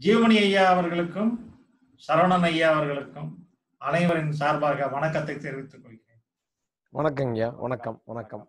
ஜீவமணி ஐயா அவர்களுக்கும் சரவணன் ஐயா அவர்களுக்கும் அனைவரின் சார்பாக வணக்கத்தை தெரிவித்துக் கொள்கிறேன் வணக்கங்கய்யா வணக்கம் வணக்கம்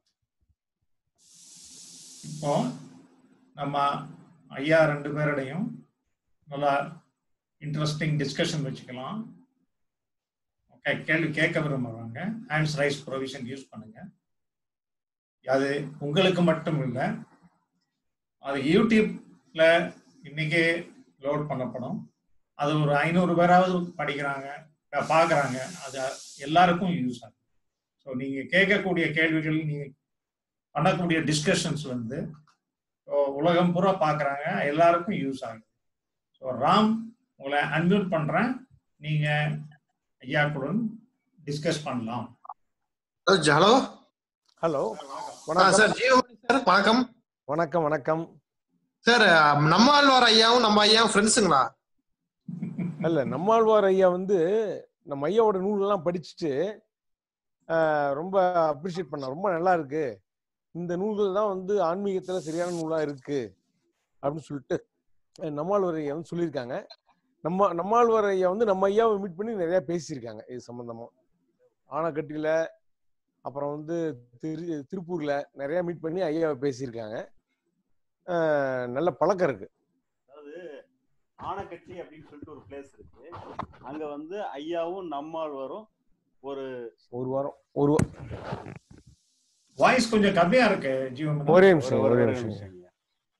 இப்போ நம்ம ஐயா ரெண்டு பேரோடையும் நல்லா இன்ட்ரெஸ்டிங் டிஸ்கஷன் வச்சுக்கலாம் ஓகே கேள்வி கேட்க விரும்புறவங்க ஹேண்ட்ஸ் ரைஸ் ப்ரொவிஷன் யூஸ் பண்ணுங்க அது உங்களுக்கு மட்டும் இல்லை அது யூடியூப்ல இன்னைக்கே லோட் பண்ணப்படும் அது ஒரு ஐநூறு பேராவது படிக்கிறாங்க ப- பார்க்கறாங்க அது எல்லாருக்கும் யூஸ் ஆகும் ஸோ நீங்க கேட்கக்கூடிய கேள்விகள் நீங்க பண்ணக்கூடிய டிஸ்கஷன்ஸ் வந்து ஸோ உலகம் பூரா பார்க்கறாங்க எல்லாருக்கும் யூஸ் ஆகுது ஸோ ராம் உங்களை அன்மியூட் பண்றேன் நீங்க ஐயாக்குடன் டிஸ்கஸ் பண்ணலாம் ஹலோ ஹலோ ஆ, வணக்கம் சார் ஜீவமணி சார் வணக்கம் வணக்கம் வணக்கம் சார் நம்மாழ்வார் ஐயாவும் நம்ம ஐயாவும் ஃப்ரெண்ட்ஸுங்களா இல்ல நம்மாழ்வார் ஐயா வந்து நம்ம ஐயாவோட நூலெல்லாம் படிச்சுட்டு ஆஹ், ரொம்ப அப்ரிஷியேட் பண்ண ரொம்ப நல்லா இருக்கு இந்த நூல்கள் தான் வந்து ஆன்மீகத்துல சரியான நூலா இருக்கு அப்படின்னு சொல்லிட்டு அஹ், நம்மாழ்வார் ஐயா வந்து சொல்லியிருக்காங்க நம்ம நம்மாழ்வார் ஐயா வந்து நம்ம ஐயாவை மீட் பண்ணி நிறைய பேசியிருக்காங்க இது சம்பந்தமா ஆனக்கட்டியில அப்புறம் வந்து திரு திருப்பூர்ல நிறைய மீட் பண்ணி ஐயாவை பேசியிருக்காங்க ஆஹ், நல்ல பழக்கம் இருக்கு அதாவது ஆனக்கட்டி அப்படின்னு சொல்லிட்டு ஒரு பிளேஸ் இருக்கு அங்க வந்து ஐயாவும் நம்மாழ்வாரும் ஒரு ஒரு வாரம் ஒரு வா- வாய்ஸ் கொஞ்சம் கம்மியா இருக்கு ஜீவன் ஒரே ஒரு- நிமிஷம் ஒரு- ஒரே ஒரு நிமிஷம் நிமிஷம் ஐயா.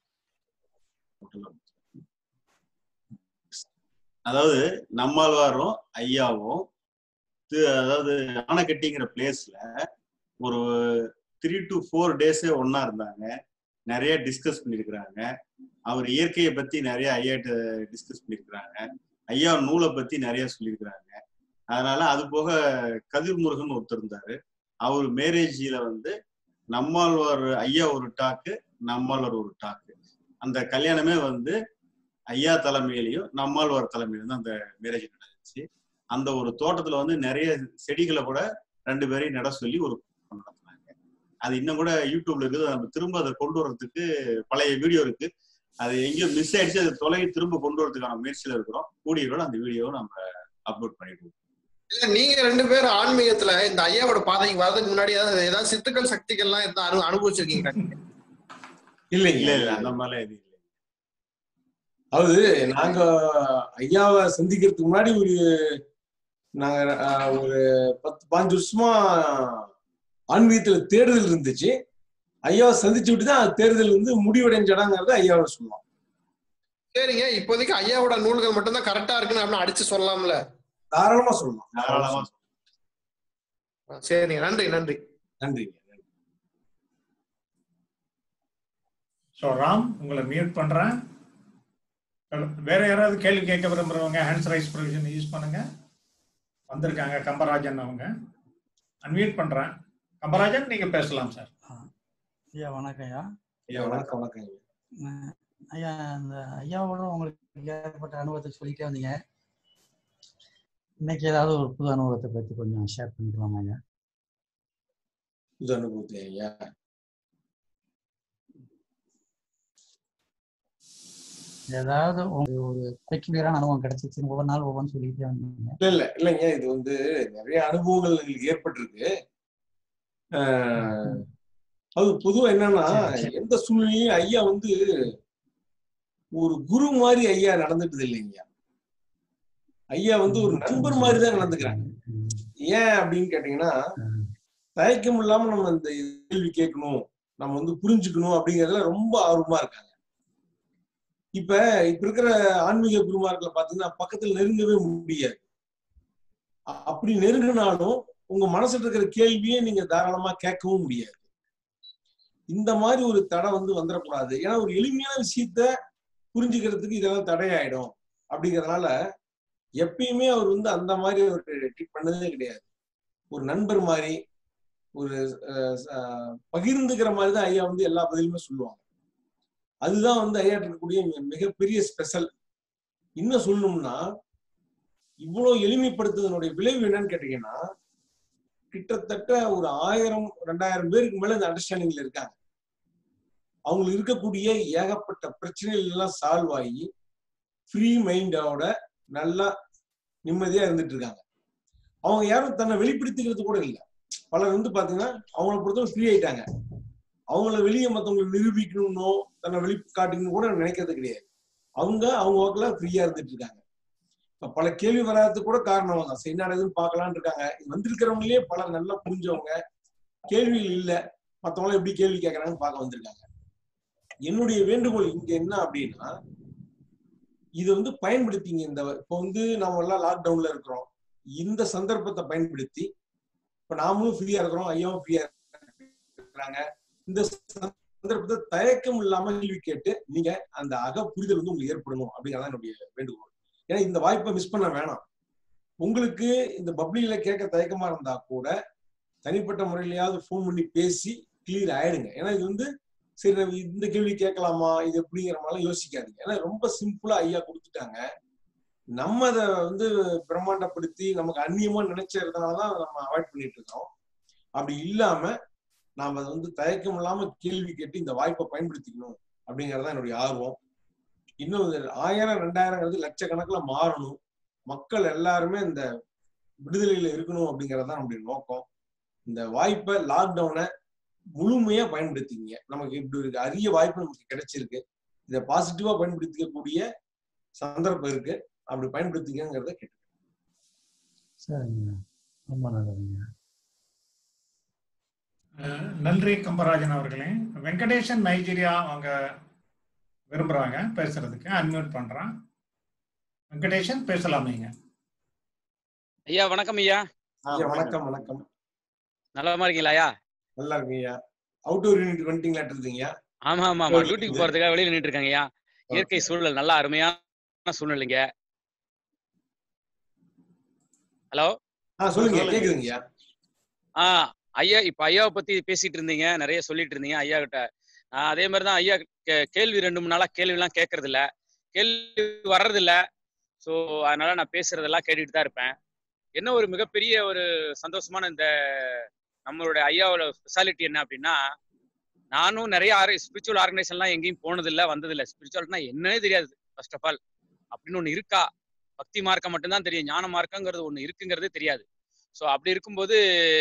அதாவது நம்மாழ்வாரும் ஐயாவும் தி- அதாவது ஆனக்கட்டிங்கிற பிளேஸ்ல ஒரு த்ரீ டு ஃபோர் டேஸே ஒண்ணா இருந்தாங்க நிறைய டிஸ்கஸ் பண்ணியிருக்கிறாங்க அவர் இயற்கையை பத்தி நிறைய ஐயாட்ட டிஸ்கஸ் பண்ணியிருக்கிறாங்க ஐயா நூலை பத்தி நிறைய சொல்லியிருக்கிறாங்க அதனால அது போக கதிர் முருகன் ஒருத்தர் இருந்தாரு அவர் மேரேஜில வந்து நம்மாழ்வார் ஐயா ஒரு டாக்கு நம்மாழ்வார் ஒரு டாக்கு அந்த கல்யாணமே வந்து ஐயா தலைமையிலையும் நம்மாழ்வார் தலைமையிலும் தான் அந்த மேரேஜ் நடந்துச்சு அந்த ஒரு தோட்டத்துல வந்து நிறைய செடிகளை கூட ரெண்டு பேரையும் நட சொல்லி ஒரு கூட்டம் நடத்துனாங்க அது இன்னும் கூட யூடியூப்ல இருக்குது நம்ம திரும்ப அதை கொண்டு வர்றதுக்கு பழைய வீடியோ இருக்கு அது எங்கேயோ மிஸ் ஆயிடுச்சு அது தொலை திரும்ப கொண்டு வரதுக்கான முயற்சியில இருக்கிறோம் கூடிய கூட அந்த வீடியோவை நம்ம அப்லோட் பண்ணிடுவோம் இல்ல நீங்க ரெண்டு பேரும் ஆன்மீகத்துல இந்த ஐயாவோட பாதைக்கு வர்றதுக்கு முன்னாடி ஏதாவது ஏதாவது சித்துக்கள் சக்திகள்லாம் எதாவது அனு அனுபவிச்சிருக்கீங்களா இல்லைங்க இல்ல இல்ல அந்த மாதிரிலாம் எதுவும் இல்லை அதாவது நாங்க ஐயாவை சந்திக்கிறதுக்கு முன்னாடி ஒரு நாங்க அஹ், ஒரு பத்து பாஞ்சு வருஷமா ஆன்மீகத்துல தேடுதல் இருந்துச்சு ஐயாவை சந்திச்சு விட்டு தான் தேர்தல் வந்து முடிவடைஞ்சடாங்கிறத ஐயாவோட சொல்லுவோம் சரிங்க இப்போதைக்கு ஐயாவோட நூல்கள் மட்டும்தான் கரெக்டா இருக்குன்னு அப்படின்னு அடிச்சு சொல்லலாம்ல தாராளமா சொல்லலாம் தாராளமா சரிங்க நன்றி நன்றி நன்றிங்க ஸோ ராம் உங்களை மியூட் பண்றேன் வேற யாராவது கேள்வி கேட்க விரும்புறவங்க ஹேண்ட்ஸ் ரைஸ் ப்ரொவிஷன் யூஸ் பண்ணுங்க வந்திருக்காங்க கம்பராஜன் அவங்க அன்மியூட் பண்றேன் கம்பராஜன் நீங்க பேசலாம் சார் ஐயா வணக்கம் ஐயா ஐயா வணக்கம் வணக்கம் ஐயா. அஹ் ஐயா இந்த ஐயாவோட உங்களுக்கு ஏற்பட்ட அனுபவத்தை சொல்லிட்டே வந்தீங்க இன்னைக்கு ஏதாவது ஒரு புது அனுபவத்தை பத்தி கொஞ்சம் ஷேர் பண்ணிக்கலாமா ஐயா புது அனுபவத்தை ஐயா ஏதாவது உங்களுக்கு ஒரு பெக்யூலியரான அனுபவம் கிடைச்சிச்சு ஒவ்வொரு நாள் ஒவ்வொன்று சொல்லிட்டே வந்தீங்க இல்ல இல்ல இல்லைங்க இது வந்து நிறைய அனுபவங்கள் எங்களுக்கு ஏற்பட்டிருக்கு ஆஹ், அது பொதுவா என்னன்னா சரி, சரி. எந்த சூழ்நிலையும் ஐயா வந்து ஒரு குரு மாதிரி ஐயா நடந்துட்டது இல்லைங்க ஐயா வந்து ஒரு நண்பர் மாதிரி தான் நடந்துக்கிறாங்க ம், ஏன் அப்படின்னு கேட்டீங்கன்னா ம், தயக்கம் இல்லாம நம்ம இந்த கேள்வி கேட்கணும் நம்ம வந்து புரிஞ்சுக்கணும் அப்படிங்கறதுல ரொம்ப ஆர்வமா இருக்காங்க இப்ப இப்ப இருக்கிற ஆன்மீக குருமார்களை பாத்தீங்கன்னா பக்கத்துல நெருங்கவே முடியாது அ- அப்படி நெருங்கினாலும் உங்க மனசுல இருக்கிற கேள்வியே நீங்க தாராளமா கேட்கவும் முடியாது இந்த மாதிரி ஒரு தடை வந்து வந்துடக்கூடாது ஏன்னா ஒரு எளிமையான விஷயத்த புரிஞ்சுக்கிறதுக்கு இதெல்லாம் தடையாயிடும் அப்படிங்கறதுனால எப்பயுமே அவர் வந்து அந்த மாதிரி ஒரு ட்ரீட் பண்ணதே கிடையாது ஒரு நண்பர் மாதிரி ஒரு அஹ், அஹ், பகிர்ந்துக்கிற மாதிரி தான் ஐயா வந்து எல்லா பதிலுமே சொல்லுவாங்க அதுதான் வந்து ஐயா இருக்கக்கூடிய மி- மிகப்பெரிய ஸ்பெஷல் இன்னும் சொல்லணும்னா இவ்வளவு எளிமைப்படுத்துவதனுடைய விளைவு என்னன்னு கேட்டீங்கன்னா கிட்டத்தட்ட ஒரு ஆயிரம் ரெண்டாயிரம் பேருக்கு மேல இந்த அண்டர்ஸ்டாண்டிங்ல இருக்காங்க அவங்களுக்கு இருக்கக்கூடிய ஏகப்பட்ட பிரச்சனைகள் எல்லாம் சால்வ் ஆகி ஃப்ரீ மைண்டோட நல்லா நிம்மதியா இருந்துட்டு இருக்காங்க அவங்க யாரும் தன்னை வெளிப்படுத்திக்கிறது கூட இல்லை பலர் வந்து பாத்தீங்கன்னா அவங்கள பொறுத்தவரை ஃப்ரீ ஆயிட்டாங்க அவங்கள வெளியே மத்தவங்களை நிரூபிக்கணும்னோ தன்னை வெளி காட்டிக்கணும் கூட நினைக்கிறது கிடையாது அவங்க அவங்க வாக்குல ஃப்ரீயா இருந்துட்டு இருக்காங்க இப்ப பல கேள்வி வராததுக்கு கூட காரணம் தான் சரி என்ன நடக்குதுன்னு பார்க்கலாம்னு இருக்காங்க இது வந்திருக்கிறவங்களே பலர் நல்லா புரிஞ்சவங்க கேள்விகள் இல்ல மத்தவங்க எப்படி கேள்வி கேட்கறாங்கன்னு பார்க்க வந்திருக்காங்க என்னுடைய வேண்டுகோள் இங்க என்ன அப்படின்னா இது வந்து பயன்படுத்திங்க இந்த இப்போ வந்து நாம எல்லாம் லாக்டவுன்ல இருக்கிறோம் இந்த சந்தர்ப்பத்தை பயன்படுத்தி இப்ப நாமளும் ஃப்ரீயா இருக்கிறோம் ஐயாவும் ஃப்ரீயா இருக்கிறாங்க இந்த சந்தர்ப்பத்தை தயக்கம் இல்லாம கேள்வி கேட்டு நீங்க அந்த அக புரிதல் வந்து உங்களுக்கு ஏற்படணும் அப்படிங்கறத என்னுடைய வேண்டுகோள் ஏன்னா இந்த வாய்ப்பை மிஸ் பண்ண வேணாம் உங்களுக்கு இந்த பப்ளிக்ல கேட்க தயக்கமா இருந்தா கூட தனிப்பட்ட முறையிலயாவது ஃபோன் பண்ணி பேசி கிளியர் ஆயிடுங்க ஏன்னா இது வந்து சரி நம்ம இந்த கேள்வி கேட்கலாமா இது எப்படிங்கிற மாதிரிலாம் யோசிக்காதீங்க ஏன்னா ரொம்ப சிம்பிளா ஐயா கொடுத்துட்டாங்க நம்ம அதை வந்து பிரம்மாண்டப்படுத்தி நமக்கு அந்நியமா நினைச்சதுனாலதான் நம்ம அவாய்ட் பண்ணிட்டு இருக்கோம் அப்படி இல்லாம நாம அதை வந்து தயக்கம் இல்லாம கேள்வி கேட்டு இந்த வாய்ப்பை பயன்படுத்திக்கணும் அப்படிங்கறதுதான் என்னுடைய ஆர்வம் இன்னும் இந்த ஆயிரம் ரெண்டாயிரங்கிறது லட்சக்கணக்குல மாறணும் மக்கள் எல்லாருமே இந்த விடுதலையில இருக்கணும் அப்படிங்கறதுதான் நம்முடைய நோக்கம் இந்த வாய்ப்பை லாக்டவுனை முழுமையா பயன்படுத்திங்க நமக்கு இப்படி ஒரு அரிய வாய்ப்பு நமக்கு கிடைச்சிருக்கு இதை பாசிட்டிவா பயன்படுத்திக்கக்கூடிய சந்தர்ப்பம் இருக்கு அப்படி பயன்படுத்திக்கங்கிறத கேட்டு சரிங்க ரொம்ப நல்லதுங்க அஹ் நன்றி கம்பராஜன் அவர்களே வெங்கடேசன் நைஜீரியா அவங்க விரும்புறாங்க பேசுறதுக்கு அன்மியூட் பண்றேன் வெங்கடேசன் பேசலாமேங்க ஐயா வணக்கம் ஐயா ஐயா, வணக்கம் வணக்கம் நலமா இருக்கீங்களா ஐயா நல்லா இருக்கீங்க அவுட்டோர் யூனிட் வந்துட்டீங்களாட்டு இருக்கீங்க ஆமா ஆமா ஆமா டியூட்டிக்கு போறதுக்காக வெளியில நின்றுட்டு இருக்காங்க ஐயா இயற்கை சூழல் நல்லா அருமையான சூழ்நிலைங்க ஹலோ ஆ சொல்லுங்க கேக்குதுங்கய்யா ஆ ஐயா இப்ப ஐயாவை பத்தி பேசிட்டு இருந்தீங்க நிறைய சொல்லிட்டு இருந்தீங்க ஐயா கிட்ட நான் அதே மாதிரிதான் ஐயா கே- கேள்வி ரெண்டு மூணு நாளா கேள்வி எல்லாம் கேட்கறது இல்ல கேள்வி வர்றது இல்ல சோ அதனால நான் பேசுறதெல்லாம் கேட்டுட்டு தான் இருப்பேன் என்ன ஒரு மிகப்பெரிய ஒரு சந்தோஷமான இந்த நம்மளுடைய ஐயாவோட ஸ்பெஷாலிட்டி என்ன அப்படின்னா நானும் நிறைய ஸ்பிரிச்சுவல் ஆர்கனைசேஷன்லாம் எங்கேயும் போனதில்லை வந்ததில்லை ஸ்பிரிச்சுவல்னா என்னன்னே தெரியாது ஃபர்ஸ்ட் ஆஃப் ஆல் அப்படின்னு ஒன்று இருக்கா பக்தி மார்க்கம் மட்டும்தான் தெரியும் ஞான மார்க்கங்கிறது ஒன்று இருக்குங்கிறதே தெரியாது ஸோ அப்படி இருக்கும்போது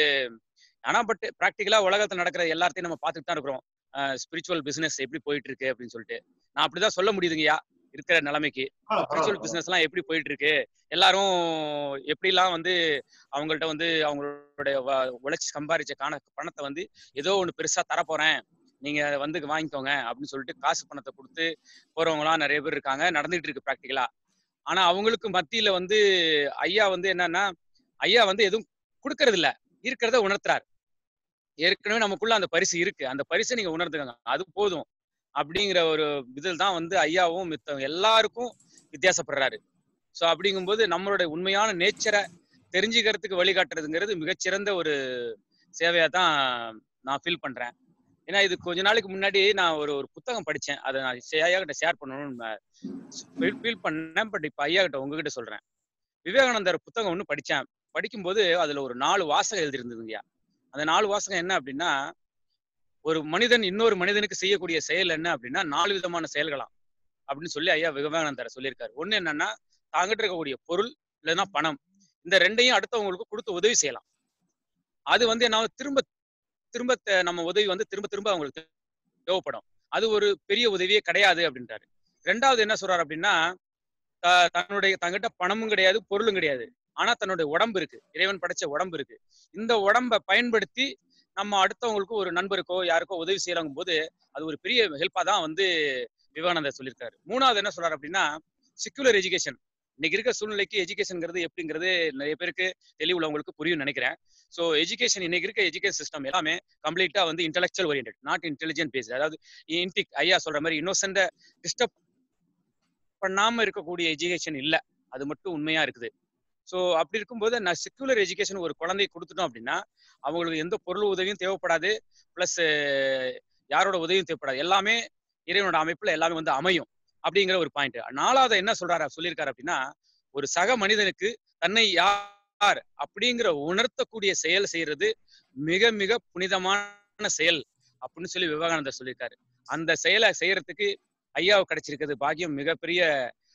ஆனால் பட் ப்ராக்டிக்கலாக உலகத்தில் நடக்கிற எல்லாத்தையும் நம்ம பார்த்துட்டு தான் இருக்கிறோம் ஸ்பிரிச்சுவல் பிசினஸ் எப்படி போயிட்டு இருக்கு அப்படின்னு சொல்லிட்டு நான் அப்படிதான் சொல்ல முடியுதுங்கய்யா இருக்கிற நிலைமைக்கு ஸ்பிரிச்சுவல் பிசினஸ்லாம் எப்படி போயிட்டு இருக்கு எல்லாரும் எப்படிலாம் வந்து அவங்கள்ட்ட வந்து அவங்களுடைய வ- உழைச்சி சம்பாரிச்ச காண பணத்தை வந்து ஏதோ ஒன்று பெருசா தரப்போறேன் நீங்க வந்து வாங்கிக்கோங்க அப்படின்னு சொல்லிட்டு காசு பணத்தை கொடுத்து போறவங்களாம் நிறைய பேர் இருக்காங்க நடந்துட்டு இருக்கு ப்ராக்டிக்கலா ஆனா அவங்களுக்கு மத்தியில வந்து ஐயா வந்து என்னன்னா ஐயா வந்து எதுவும் கொடுக்கறது இல்ல இருக்கிறத உணர்த்துறாரு ஏற்கனவே நமக்குள்ள அந்த பரிசு இருக்கு அந்த பரிசை நீங்க உணர்ந்துக்கங்க அது போதும் அப்படிங்கிற ஒரு இதில் தான் வந்து ஐயாவும் மித்த எல்லாருக்கும் வித்தியாசப்படுறாரு ஸோ அப்படிங்கும்போது நம்மளுடைய உண்மையான நேச்சரை தெரிஞ்சுக்கிறதுக்கு வழிகாட்டுறதுங்கிறது மிகச்சிறந்த ஒரு சேவையா தான் நான் ஃபீல் பண்றேன் ஏன்னா இது கொஞ்ச நாளைக்கு முன்னாடி நான் ஒரு ஒரு புத்தகம் படிச்சேன் அதை நான் சே- ஐயா கிட்ட ஷேர் பண்ணணும்னு ஃபீல் பண்ணேன் பட் இப்போ ஐயா கிட்ட உங்ககிட்ட சொல்றேன் விவேகானந்தர் புத்தகம் ஒன்று படிச்சேன் படிக்கும்போது அதுல ஒரு நாலு வாசகம் எழுதியிருந்ததுங்கய்யா அந்த நாலு வாசகம் என்ன அப்படின்னா ஒரு மனிதன் இன்னொரு மனிதனுக்கு செய்யக்கூடிய செயல் என்ன அப்படின்னா நாலு விதமான செயல்களாம் அப்படின்னு சொல்லி ஐயா விவேகானந்தர் சொல்லியிருக்காரு ஒண்ணு என்னன்னா தாங்கிட்டு இருக்கக்கூடிய பொருள் இல்லைன்னா பணம் இந்த ரெண்டையும் அடுத்தவங்களுக்கு கொடுத்து உதவி செய்யலாம் அது வந்து என்ன திரும்ப திரும்ப தே- நம்ம உதவி வந்து திரும்ப திரும்ப அவங்களுக்கு தேவைப்படும் அது ஒரு பெரிய உதவியே கிடையாது அப்படின்றாரு ரெண்டாவது என்ன சொல்றாரு அப்படின்னா த- தன்னுடைய தங்கிட்ட பணமும் கிடையாது பொருளும் கிடையாது ஆனா தன்னுடைய உடம்பு இருக்கு இறைவன் படைச்ச உடம்பு இருக்கு இந்த உடம்பை பயன்படுத்தி நம்ம அடுத்தவங்களுக்கு ஒரு நண்பருக்கோ யாருக்கோ உதவி செய்யலாங்கும் போது அது ஒரு பெரிய ஹெல்ப்பா தான் வந்து விவேகானந்தர் சொல்லியிருக்காரு மூணாவது என்ன சொல்றாரு அப்படின்னா செக்குலர் எஜுகேஷன் இன்னைக்கு இருக்க சூழ்நிலைக்கு எஜுகேஷன்ங்கிறது எப்படிங்கிறது நிறைய பேருக்கு தெளிவுள்ளவங்களுக்கு புரியும் நினைக்கிறேன் ஸோ எஜுகேஷன் இன்னைக்கு இருக்க எஜுகேஷன் சிஸ்டம் எல்லாமே கம்ப்ளீட்டா வந்து intellectual orient not intelligent based அதாவது இன்டிக் ஐயா சொல்ற மாதிரி இன்னோசென்ட டிஸ்டர்ப் பண்ணாம இருக்கக்கூடிய எஜுகேஷன் இல்ல அது மட்டும் உண்மையா இருக்குது ஸோ அப்படி இருக்கும்போது நான் செக்குலர் எஜுகேஷன் ஒரு குழந்தை கொடுத்துட்டோம் அப்படின்னா அவங்களுக்கு எந்த பொருள் உதவியும் தேவைப்படாது ப்ளஸ் யாரோட உதவியும் தேவைப்படாது எல்லாமே இறைவனோட அமைப்புல எல்லாமே வந்து அமையும் அப்படிங்கிற ஒரு பாயிண்ட் நாலாவது என்ன சொல்றாரு சொல்லியிருக்காரு அப்படின்னா ஒரு சக மனிதனுக்கு தன்னை யார் அப்படிங்கிற உணர்த்தக்கூடிய செயல் செய்யறது மிக மிக புனிதமான செயல் அப்படின்னு சொல்லி விவேகானந்தர் சொல்லியிருக்காரு அந்த செயலை செய்யறதுக்கு ஐயாவுக்கு கிடைச்சிருக்கிறது பாக்கியம் மிகப்பெரிய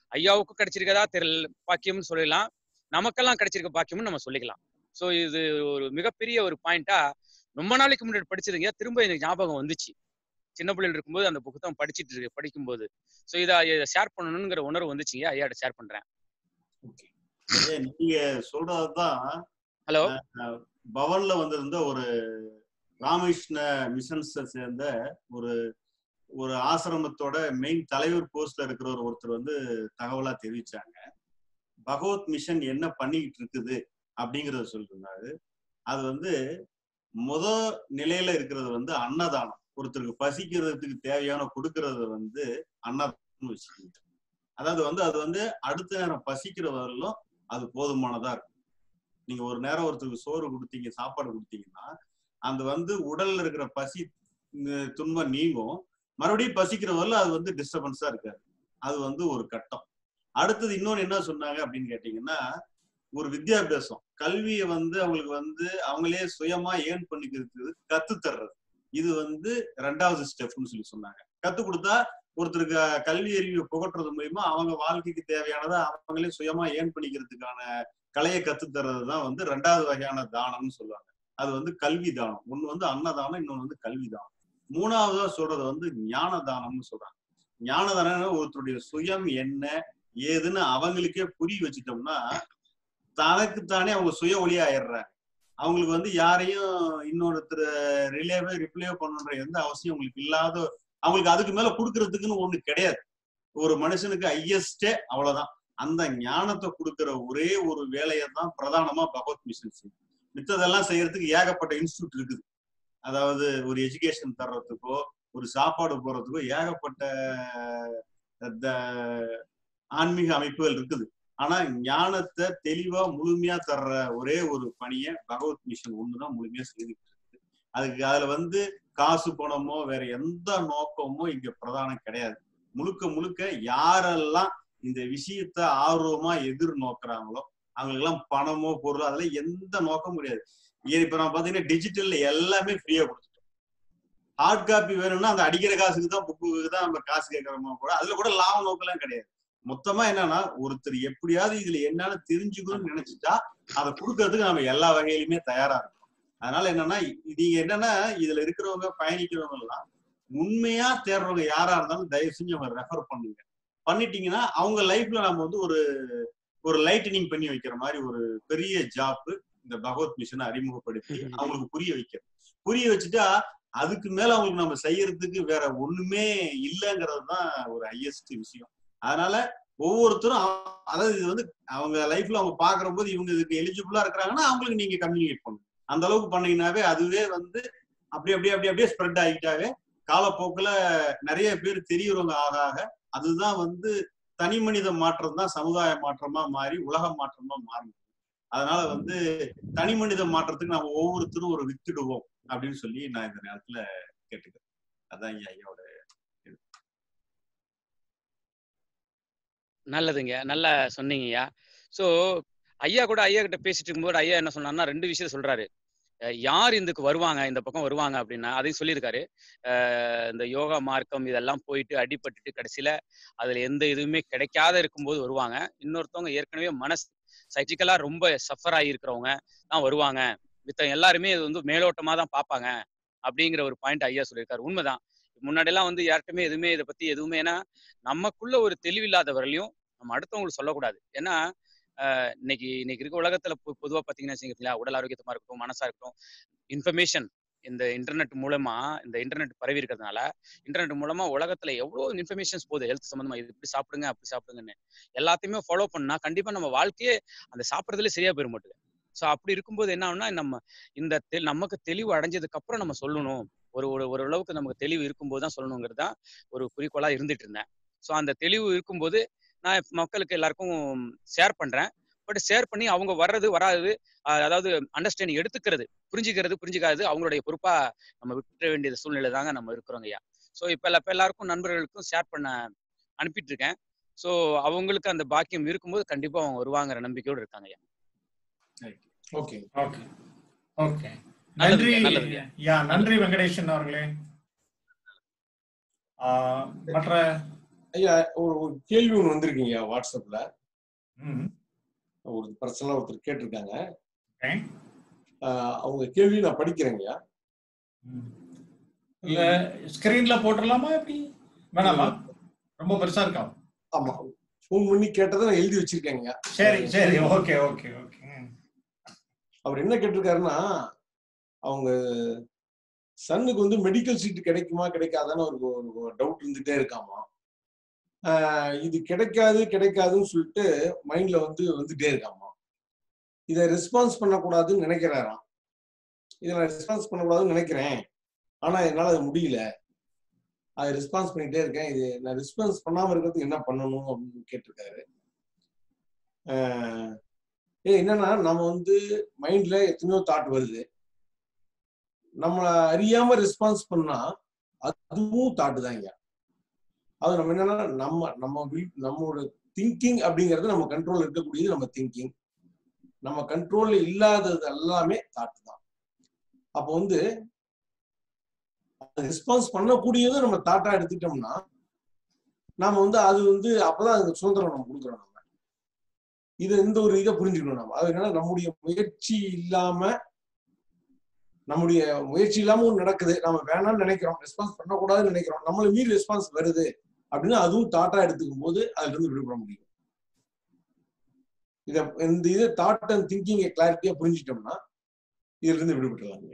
ஐயாவுக்கும் கிடைச்சிருக்கதா தெரியல பாக்கியம்னு சொல்லலாம் நமக்கெல்லாம் கிடைச்சிருக்க பாக்கியம்னு நம்ம சொல்லிக்கலாம் ஸோ இது ஒரு மிகப்பெரிய ஒரு பாயிண்டா ரொம்ப நாளைக்கு முன்னாடி படிச்சதுங்க திரும்ப எனக்கு ஞாபகம் வந்துச்சு சின்ன பிள்ளைகள் இருக்கும்போது அந்த புத்தகம் படிச்சிட்டு இருக்கு படிக்கும்போது ஸோ இதை ஷேர் பண்ணணுங்கிற உணர்வு வந்துச்சுங்க ஐயாட்ட ஷேர் பண்றேன் ஐயா, நீங்க சொல்றதுதான் ஹலோ அஹ், பவன்ல வந்திருந்த ஒரு ராமகிருஷ்ண மிஷன்ஸை சேர்ந்த ஒரு ஒரு ஆசிரமத்தோட மெயின் தலைவர் போஸ்ட்ல இருக்கிற ஒரு ஒருத்தர் வந்து தகவலா தெரிவிச்சாங்க பகவத் மிஷன் என்ன பண்ணிக்கிட்டு இருக்குது அப்படிங்கறத சொல்லிருந்தாரு அது வந்து முத நிலையில இருக்கிறது வந்து அன்னதானம் ஒருத்தருக்கு பசிக்கிறதுக்கு தேவையான கொடுக்கறது வந்து அன்னதானம் வச்சுக்கிட்டு அதாவது வந்து அது வந்து அடுத்த நேரம் பசிக்கிற வரலும் அது போதுமானதா இருக்கும் நீங்க ஒரு நேரம் ஒருத்தருக்கு சோறு கொடுத்தீங்க சாப்பாடு கொடுத்தீங்கன்னா அந்த வந்து உடல்ல இருக்கிற பசி உம், துன்பம் நீங்கும் மறுபடியும் பசிக்கிற வரல அது வந்து டிஸ்டர்பன்ஸா இருக்காது அது வந்து ஒரு கட்டம் அடுத்தது இன்னொன்னு என்ன சொன்னாங்க அப்படின்னு கேட்டீங்கன்னா ஒரு வித்தியாபியாசம் கல்வியை வந்து அவங்களுக்கு வந்து அவங்களே சுயமா ஏர்ன் பண்ணிக்கிறதுக்கு கத்து தர்றது இது வந்து ரெண்டாவது ஸ்டெப்னு சொல்லி சொன்னாங்க கத்து கொடுத்தா ஒருத்தருக்கு அஹ், கல்வி அறிவை புகட்டுறது மூலியமா அவங்க வாழ்க்கைக்கு தேவையானதை அவங்களே சுயமா ஏர்ன் பண்ணிக்கிறதுக்கான கலையை கத்து தர்றது தான் வந்து ரெண்டாவது வகையான தானம்னு சொல்லுவாங்க அது வந்து கல்வி தானம் ஒண்ணு வந்து அன்னதானம் இன்னொன்னு வந்து கல்வி தானம் மூணாவதா சொல்றது வந்து ஞான தானம்னு சொல்றாங்க ஞான தானம் ஒருத்தருடைய சுயம் என்ன ஏதுன்னு அவங்களுக்கே புரிய வச்சுட்டோம்னா தனக்குத்தானே அவங்க சுய ஒளியா ஆயிடுறாங்க அவங்களுக்கு வந்து யாரையும் இன்னொருத்தர் ரிலேவே ரிப்ளே பண்ணணுன்ற எந்த அவசியம் அவங்களுக்கு இல்லாத அவங்களுக்கு அதுக்கு மேல கொடுக்கறதுக்குன்னு ஒண்ணு கிடையாது ஒரு மனுஷனுக்கு ஹையஸ்டே அவ்வளவுதான் அந்த ஞானத்தை கொடுக்கிற ஒரே ஒரு வேலையை தான் பிரதானமா பகவத் மிஷன் செய்யும் மித்ததெல்லாம் செய்யறதுக்கு ஏகப்பட்ட இன்ஸ்டியூட் இருக்குது அதாவது ஒரு எஜுகேஷன் தர்றதுக்கோ ஒரு சாப்பாடு போறதுக்கோ ஏகப்பட்ட த- ஆன்மீக அமைப்புகள் இருக்குது ஆனா ஞானத்தை தெளிவா முழுமையா தர்ற ஒரே ஒரு பணியை பகவத் மிஷன் ஒண்ணுதான் முழுமையா செய்துட்டு இருக்கு அதுக்கு அதுல வந்து காசு பணமோ வேற எந்த நோக்கமோ இங்க பிரதானம் கிடையாது முழுக்க முழுக்க யாரெல்லாம் இந்த விஷயத்த ஆர்வமா எதிர்நோக்குறாங்களோ அவங்களுக்கெல்லாம் பணமோ பொருளோ அதெல்லாம் எந்த நோக்கமும் கிடையாது ஏன் இப்ப நான் பாத்தீங்கன்னா டிஜிட்டல்ல எல்லாமே ஃப்ரீயா கொடுத்துட்டோம் ஹார்ட் காப்பி வேணும்னா அந்த அடிக்கிற காசுக்கு தான் புக்குக்கு தான் நம்ம காசு கேட்கறோமோ கூட அதுல கூட லாப நோக்கெல்லாம் கிடையாது மொத்தமா என்னன்னா ஒருத்தர் எப்படியாவது இதுல என்னன்னு தெரிஞ்சுக்கணும்னு நினைச்சிட்டா அதை கொடுக்கறதுக்கு நம்ம எல்லா வகையிலுமே தயாரா இருக்கோம் அதனால என்னன்னா இ- நீங்க என்னன்னா இதுல இருக்கிறவங்க பயணிக்கிறவங்க எல்லாம் உண்மையா தேடுறவங்க யாரா இருந்தாலும் தயவு செஞ்சு அவங்க ரெஃபர் பண்ணுங்க பண்ணிட்டீங்கன்னா அவங்க லைஃப்ல நம்ம வந்து ஒரு ஒரு லைட்டனிங் பண்ணி வைக்கிற மாதிரி ஒரு பெரிய ஜாப் இந்த பகவத் மிஷனை அறிமுகப்படுத்தி அவங்களுக்கு புரிய வைக்கிறது புரிய வச்சுட்டா அதுக்கு மேல அவங்களுக்கு நம்ம செய்யறதுக்கு வேற ஒண்ணுமே இல்லைங்கிறது தான் ஒரு ஹையஸ்ட் விஷயம் அதனால ஒவ்வொருத்தரும் அவ- அதாவது இது வந்து அவங்க லைஃப்ல அவங்க பாக்குற போது இவங்க இதுக்கு எலிஜிபிளா இருக்கிறாங்கன்னா அவங்களுக்கு நீங்க கம்யூனிகேட் பண்ணுங்க அந்த அளவுக்கு பண்ணீங்கன்னாவே அதுவே வந்து அப்படி அப்படியே அப்படி அப்படியே ஸ்ப்ரெட் ஆகிட்டாவே காலப்போக்குல நிறைய பேர் தெரியறவங்க ஆக ஆக அதுதான் வந்து தனி மனித மாற்றம் தான் சமுதாய மாற்றமா மாறி உலக மாற்றமா மாறும் அதனால வந்து தனி மனித மாற்றத்துக்கு நம்ம ஒவ்வொருத்தரும் ஒரு வித்துடுவோம் அப்படின்னு சொல்லி நான் இந்த நேரத்துல கேட்டுக்கிறேன் அதான் ஐயா ஐயாவோட நல்லதுங்க நல்லா சொன்னீங்கய்யா ஸோ ஐயா கூட ஐயா கிட்ட பேசிட்டு இருக்கும்போது ஐயா என்ன சொன்னார்னா ரெண்டு விஷயம் சொல்றாரு அஹ் யார் இதுக்கு வருவாங்க இந்த பக்கம் வருவாங்க அப்படின்னா அதையும் சொல்லியிருக்காரு அஹ் இந்த யோகா மார்க்கம் இதெல்லாம் போயிட்டு அடிபட்டுட்டு கடைசியில அதுல எந்த இதுவுமே கிடைக்காத இருக்கும்போது வருவாங்க இன்னொருத்தவங்க ஏற்கனவே மனசு சைக்கிக்கலா ரொம்ப சஃபர் ஆகியிருக்கிறவங்க தான் வருவாங்க மித்த எல்லாருமே இது வந்து மேலோட்டமா தான் பார்ப்பாங்க அப்படிங்கிற ஒரு பாயிண்ட் ஐயா சொல்லியிருக்காரு உண்மைதான் முன்னாடி எல்லாம் வந்து யார்கிட்டயுமே எதுவுமே இதை பத்தி எதுவுமே ஏன்னா நமக்குள்ள ஒரு தெளிவில்லாத வரலையும் நம்ம அடுத்தவங்களுக்கு சொல்லக்கூடாது ஏன்னா ஆஹ் இன்னைக்கு இன்னைக்கு இருக்க உலகத்துல பொ- பொதுவா பாத்தீங்கன்னா வச்சுக்கோங்களேன் உடல் ஆரோக்கியமா இருக்கட்டும் மனசா இருக்கட்டும் இன்ஃபர்மேஷன் இந்த இன்டர்நெட் மூலமா இந்த இன்டர்நெட் பரவி இருக்கிறதுனால இன்டர்நெட் மூலமா உலகத்துல எவ்வளவு இன்ஃபர்மேஷன்ஸ் போகுது ஹெல்த் சம்பந்தமா இது இப்படி சாப்பிடுங்க அப்படி சாப்பிடுங்கன்னு எல்லாத்தையுமே ஃபாலோ பண்ணா கண்டிப்பா நம்ம வாழ்க்கையே அந்த சாப்பிட்றதுல சரியா போயிட மாட்டேங்குது ஸோ அப்படி இருக்கும்போது என்ன ஆகும்னா நம்ம இந்த தெ- நமக்கு தெளிவு அடைஞ்சதுக்கு அப்புறம் நம்ம சொல்லணும் ஒரு ஒரு ஒரு அளவுக்கு நமக்கு தெளிவு இருக்கும்போது தான் சொல்லணுங்கிறது தான் ஒரு குறிக்கோளா இருந்துட்டு இருந்தேன் ஸோ அந்த தெளிவு இருக்கும்போது நான் மக்களுக்கு எல்லாருக்கும் ஷேர் பண்றேன் பட் ஷேர் பண்ணி அவங்க வர்றது வராது அஹ் அதாவது அண்டர்ஸ்டாண்டிங் எடுத்துக்கிறது புரிஞ்சுக்கிறது புரிஞ்சுக்காது அவங்களுடைய பொறுப்பா நம்ம விட்டுற வேண்டிய சூழ்நிலை தாங்க நம்ம இருக்கிறோங்க ஐயா ஸோ இப்போ இப்போ எல்லாருக்கும் நண்பர்களுக்கும் ஷேர் பண்ண அனுப்பிட்டு இருக்கேன் ஸோ அவங்களுக்கு அந்த பாக்கியம் இருக்கும்போது கண்டிப்பா அவங்க வருவாங்கிற நம்பிக்கையோடு இருக்காங்க ஐயா ஓகே ஓகே ஓகே நன்றி நல்லதுங்க, நல்லதுங்க. யா நன்றி வெங்கடேசன் அவர்களே ஆ, மற்ற ஐயா ஒரு ஒரு கேள்வி ஒன்று வந்திருக்கீங்க வாட்ஸ்அப்ல ம் ஒரு பர்சனலா ஒருத்தர் கேட்டிருக்காங்க ஓகே ஆஹ் அவங்க கேள்வி நான் படிக்கிறேங்கய்யா ம். இல்ல ஸ்கிரீன்ல போட்டுடலாமா எப்படி வேணாமா ரொம்ப பெருசா இருக்கா ஆமா ஃபோன் பண்ணி கேட்டதை நான் எழுதி வச்சிருக்கேங்க சரி சரி ஓகே ஓகே ஓகே ம். அவர் என்ன கேட்டிருக்காருன்னா அவங்க சன்னுக்கு வந்து மெடிக்கல் சீட் கிடைக்குமா கிடைக்காதான்னு ஒரு ஒரு டவுட் இருந்துட்டே இருக்காமா ஆஹ் இது கிடைக்காது கிடைக்காதுன்னு சொல்லிட்டு மைண்ட்ல வந்து வந்துட்டே இருக்காமா இதை ரெஸ்பான்ஸ் பண்ணக்கூடாதுன்னு நினைக்கிறாராம் இதை நான் ரெஸ்பான்ஸ் பண்ணக்கூடாதுன்னு நினைக்கிறேன் ஆனா என்னால அது முடியல அதை ரெஸ்பான்ஸ் பண்ணிட்டே இருக்கேன் இது நான் ரெஸ்பான்ஸ் பண்ணாம இருக்கிறதுக்கு என்ன பண்ணணும் அப்படின்னு கேட்டிருக்காரு ஆஹ் ஏ என்னன்னா நம்ம வந்து மைண்ட்ல எத்தனையோ தாட் வருது நம்ம அறியாம ரெஸ்பான்ஸ் பண்ணா அதுவும் தாட்டு தான் ஐயா அது நம்ம என்னன்னா நம்ம நம்ம வி- நம்மளோட திங்கிங் அப்படிங்கிறது நம்ம கண்ட்ரோல் இருக்கக்கூடியது நம்ம திங்கிங் நம்ம கண்ட்ரோல்ல இல்லாதது எல்லாமே தாட்டு தான் அப்போ வந்து ரெஸ்பான்ஸ் பண்ணக்கூடியதும் நம்ம தாட்டா எடுத்துட்டோம்னா நாம வந்து அது வந்து அப்பதான் அதுக்கு சுதந்திரம் நம்ம கொடுக்குறோம் நம்ம இது இந்த ஒரு இதை புரிஞ்சுக்கணும் நம்ம அது என்னன்னா நம்முடைய முயற்சி இல்லாம நம்முடைய முயற்சி இல்லாம ஒண்ணு நடக்குது நம்ம வேணாம்னு நினைக்கிறோம் ரெஸ்பான்ஸ் பண்ணக்கூடாதுன்னு நினைக்கிறோம் நம்மள மீறி ரெஸ்பான்ஸ் வருது அப்படின்னு அதுவும் தாட்டா எடுத்துக்கும் போது அதுல இருந்து விடுபட முடியும் இத இந்த இது தாட் அண்ட் திங்கிங்கை கிளாரிட்டியா புரிஞ்சிட்டோம்னா இதுல இருந்து விடுபட்டுலாம்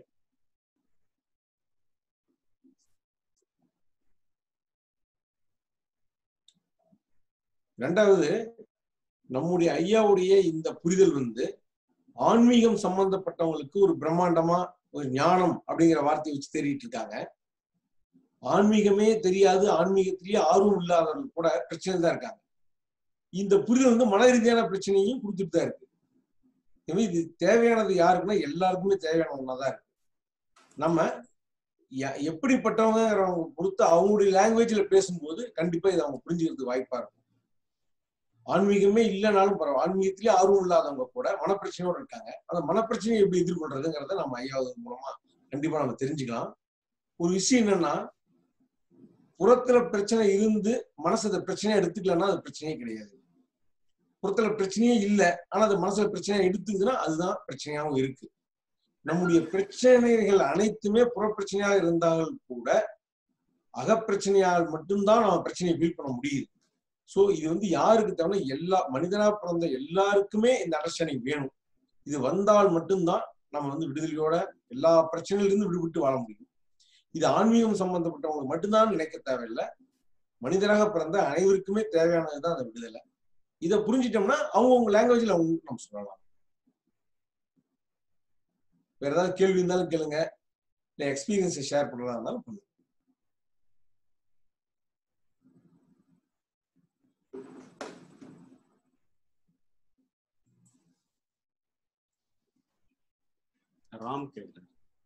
ரெண்டாவது நம்முடைய ஐயாவுடைய இந்த புரிதல் வந்து ஆன்மீகம் சம்பந்தப்பட்டவங்களுக்கு ஒரு பிரம்மாண்டமா ஒரு ஞானம் அப்படிங்கிற வார்த்தையை வச்சு தேடிட்டு இருக்காங்க ஆன்மீகமே தெரியாது ஆன்மீகத்திலேயே ஆர்வம் இல்லாதவர்கள் கூட பிரச்சனை தான் இருக்காங்க இந்த புரிதல் வந்து மன ரீதியான பிரச்சனையும் கொடுத்துட்டு தான் இருக்கு எனவே இது தேவையானது யாருக்குன்னா எல்லாருக்குமே தேவையான ஒண்ணாதான் இருக்கு நம்ம ய- எப்படிப்பட்டவங்கிறவங்க பொறுத்து அவங்களுடைய லாங்குவேஜ்ல பேசும்போது கண்டிப்பா இதை அவங்க புரிஞ்சுக்கிறதுக்கு வாய்ப்பா இருக்கும் ஆன்மீகமே இல்லைனாலும் பரவாயில்ல ஆன்மீகத்திலே ஆர்வம் இல்லாதவங்க கூட மனப்பிரச்சனையோட இருக்காங்க அந்த மனப்பிரச்சனையை எப்படி எதிர்கொள்றதுங்கிறத நம்ம ஐயாவது மூலமா கண்டிப்பா நம்ம தெரிஞ்சுக்கலாம் ஒரு விஷயம் என்னன்னா புறத்துல பிரச்சனை இருந்து மனசு அந்த பிரச்சனையை எடுத்துக்கலன்னா அது பிரச்சனையே கிடையாது புறத்துல பிரச்சனையே இல்லை ஆனா அது மனசுல பிரச்சனையை எடுத்துக்குதுன்னா அதுதான் பிரச்சனையாகவும் இருக்கு நம்முடைய பிரச்சனைகள் அனைத்துமே புறப்பிரச்சனையாக இருந்தாலும் கூட அகப்பிரச்சனையால் மட்டும்தான் நம்ம பிரச்சனையை ஃபீல் பண்ண முடியுது சோ இது வந்து யாருக்கு தேவை எல்லா மனிதனா பிறந்த எல்லாருக்குமே இந்த அண்டர்ஸ்டாண்டிங் வேணும் இது வந்தால் மட்டும்தான் நம்ம வந்து விடுதலையோட எல்லா பிரச்சனையிலிருந்து விடுபட்டு வாழ முடியும் இது ஆன்மீகம் சம்பந்தப்பட்டவங்களுக்கு மட்டும்தான் நினைக்க தேவையில்லை மனிதராக பிறந்த அனைவருக்குமே தேவையானதுதான் அந்த விடுதலை இதை புரிஞ்சிட்டோம்னா அவங்கவுங்க லாங்குவேஜ்ல அவங்க நம்ம சொல்லலாம் வேற ஏதாவது கேள்வி இருந்தாலும் கேளுங்க இல்ல எக்ஸ்பீரியன்ஸை ஷேர் பண்ணலாம் இருந்தாலும் பண்ணுங்க ராம் கேட்டேன்